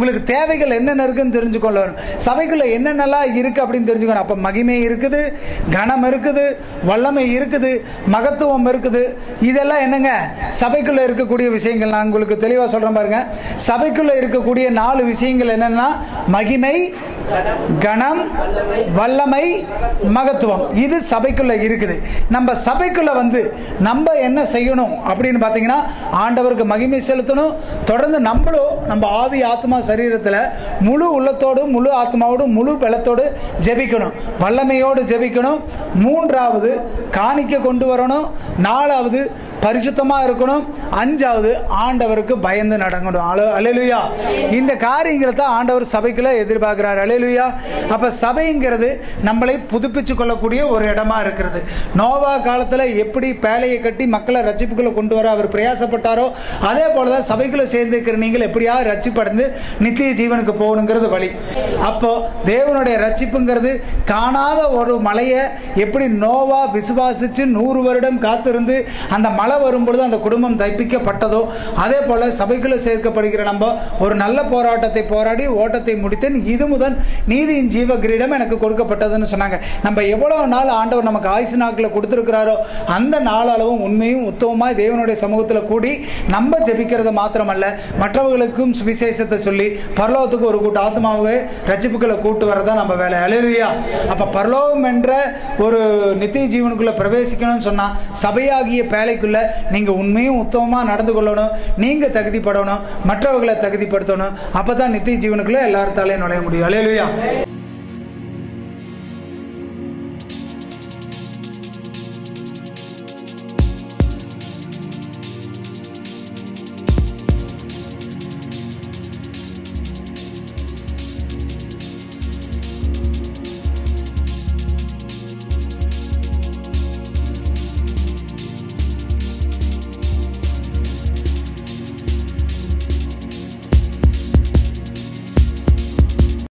S1: உங்களுக்கு தேவைகள் என்னென்ன இருக்குன்னு தெரிஞ்சுக்கொள்ளணும் சபைக்குள்ள என்னென்னலாம் இருக்கு அப்படின்னு தெரிஞ்சுக்கணும் அப்போ மகிமை இருக்குது கனம் இருக்குது வல்லமை இருக்குது மகத்துவம் இருக்குது இதெல்லாம் என்னங்க சபைக்குள்ள இருக்கக்கூடிய விஷயங்கள் நான் உங்களுக்கு தெளிவாக சொல்றேன் பாருங்க சபைக்குள்ள இருக்கக்கூடிய நாலு விஷயங்கள் என்னன்னா மகிமை கணம் வல்லமை மகத்துவம் இது சபைக்குள்ள இருக்குது நம்ம சபைக்குள்ள வந்து நம்ம என்ன செய்யணும் அப்படின்னு பார்த்தீங்கன்னா ஆண்டவருக்கு மகிமை செலுத்தணும் தொடர்ந்து நம்மளும் நம்ம ஆவி ஆத்மா சரீரத்தில் முழு உள்ளத்தோடு முழு ஆத்மாவோடு முழு பலத்தோடு ஜெபிக்கணும் வல்லமையோடு ஜெபிக்கணும் மூன்றாவது காணிக்க கொண்டு வரணும் நாலாவது பரிசுத்தமாக இருக்கணும் அஞ்சாவது ஆண்டவருக்கு பயந்து நடக்கணும் அல அலையலுயா இந்த காரியங்களை தான் ஆண்டவர் சபைக்குள்ள எதிர்பார்க்கிறார் அலையலுயா அப்போ சபைங்கிறது நம்மளை புதுப்பிச்சு கொள்ளக்கூடிய ஒரு இடமா இருக்கிறது நோவா காலத்தில் எப்படி பேழையை கட்டி மக்களை ரட்சிப்புக்குள்ள கொண்டு வர அவர் பிரயாசப்பட்டாரோ அதே போல தான் சபைக்குள்ள சேர்ந்திருக்கிற நீங்கள் எப்படியாவது ரட்சிப்படைந்து நித்திய ஜீவனுக்கு போகணுங்கிறது வழி அப்போ தேவனுடைய ரட்சிப்புங்கிறது காணாத ஒரு மலையை எப்படி நோவா விசுவாசிச்சு நூறு வருடம் காத்திருந்து அந்த மழை வரும்பொழுது அந்த குடும்பம் தைப்பிக்கப்பட்டதோ அதே போல சபைக்குள்ள சேர்க்கப்படுகிற நம்ம ஒரு நல்ல போராட்டத்தை போராடி ஓட்டத்தை முடித்தேன் இது முதல் நீதியின் ஜீவ கிரீடம் எனக்கு கொடுக்கப்பட்டதுன்னு சொன்னாங்க நம்ம எவ்வளவு நாள் ஆண்டவர் நமக்கு ஆயுசு நாட்களை கொடுத்துருக்கிறாரோ அந்த நாளளவும் உண்மையும் உத்தமமாய் தேவனுடைய சமூகத்தில் கூடி நம்ம ஜெபிக்கிறது மாத்திரமல்ல மற்றவர்களுக்கும் சுவிசேஷத்தை சொல்லி பரலோகத்துக்கு ஒரு கூட்ட ஆத்மாவை ரட்சிப்புகளை கூட்டு வரதான் நம்ம வேலை அலையிலுயா அப்ப பரலோகம் என்ற ஒரு நித்திய ஜீவனுக்குள்ள பிரவேசிக்கணும்னு சொன்னா சபையாகிய பேழைக்குள்ள நீங்க உண்மையும் உத்தமமா நடந்து கொள்ளணும் நீங்க தகுதிப்படணும் மற்றவர்களை தகுதிப்படுத்தணும் அப்பதான் நித்திய ஜீவனுக்குள்ள எல்லாத்தாலையும் நுழைய முடியும் அலையிலுயா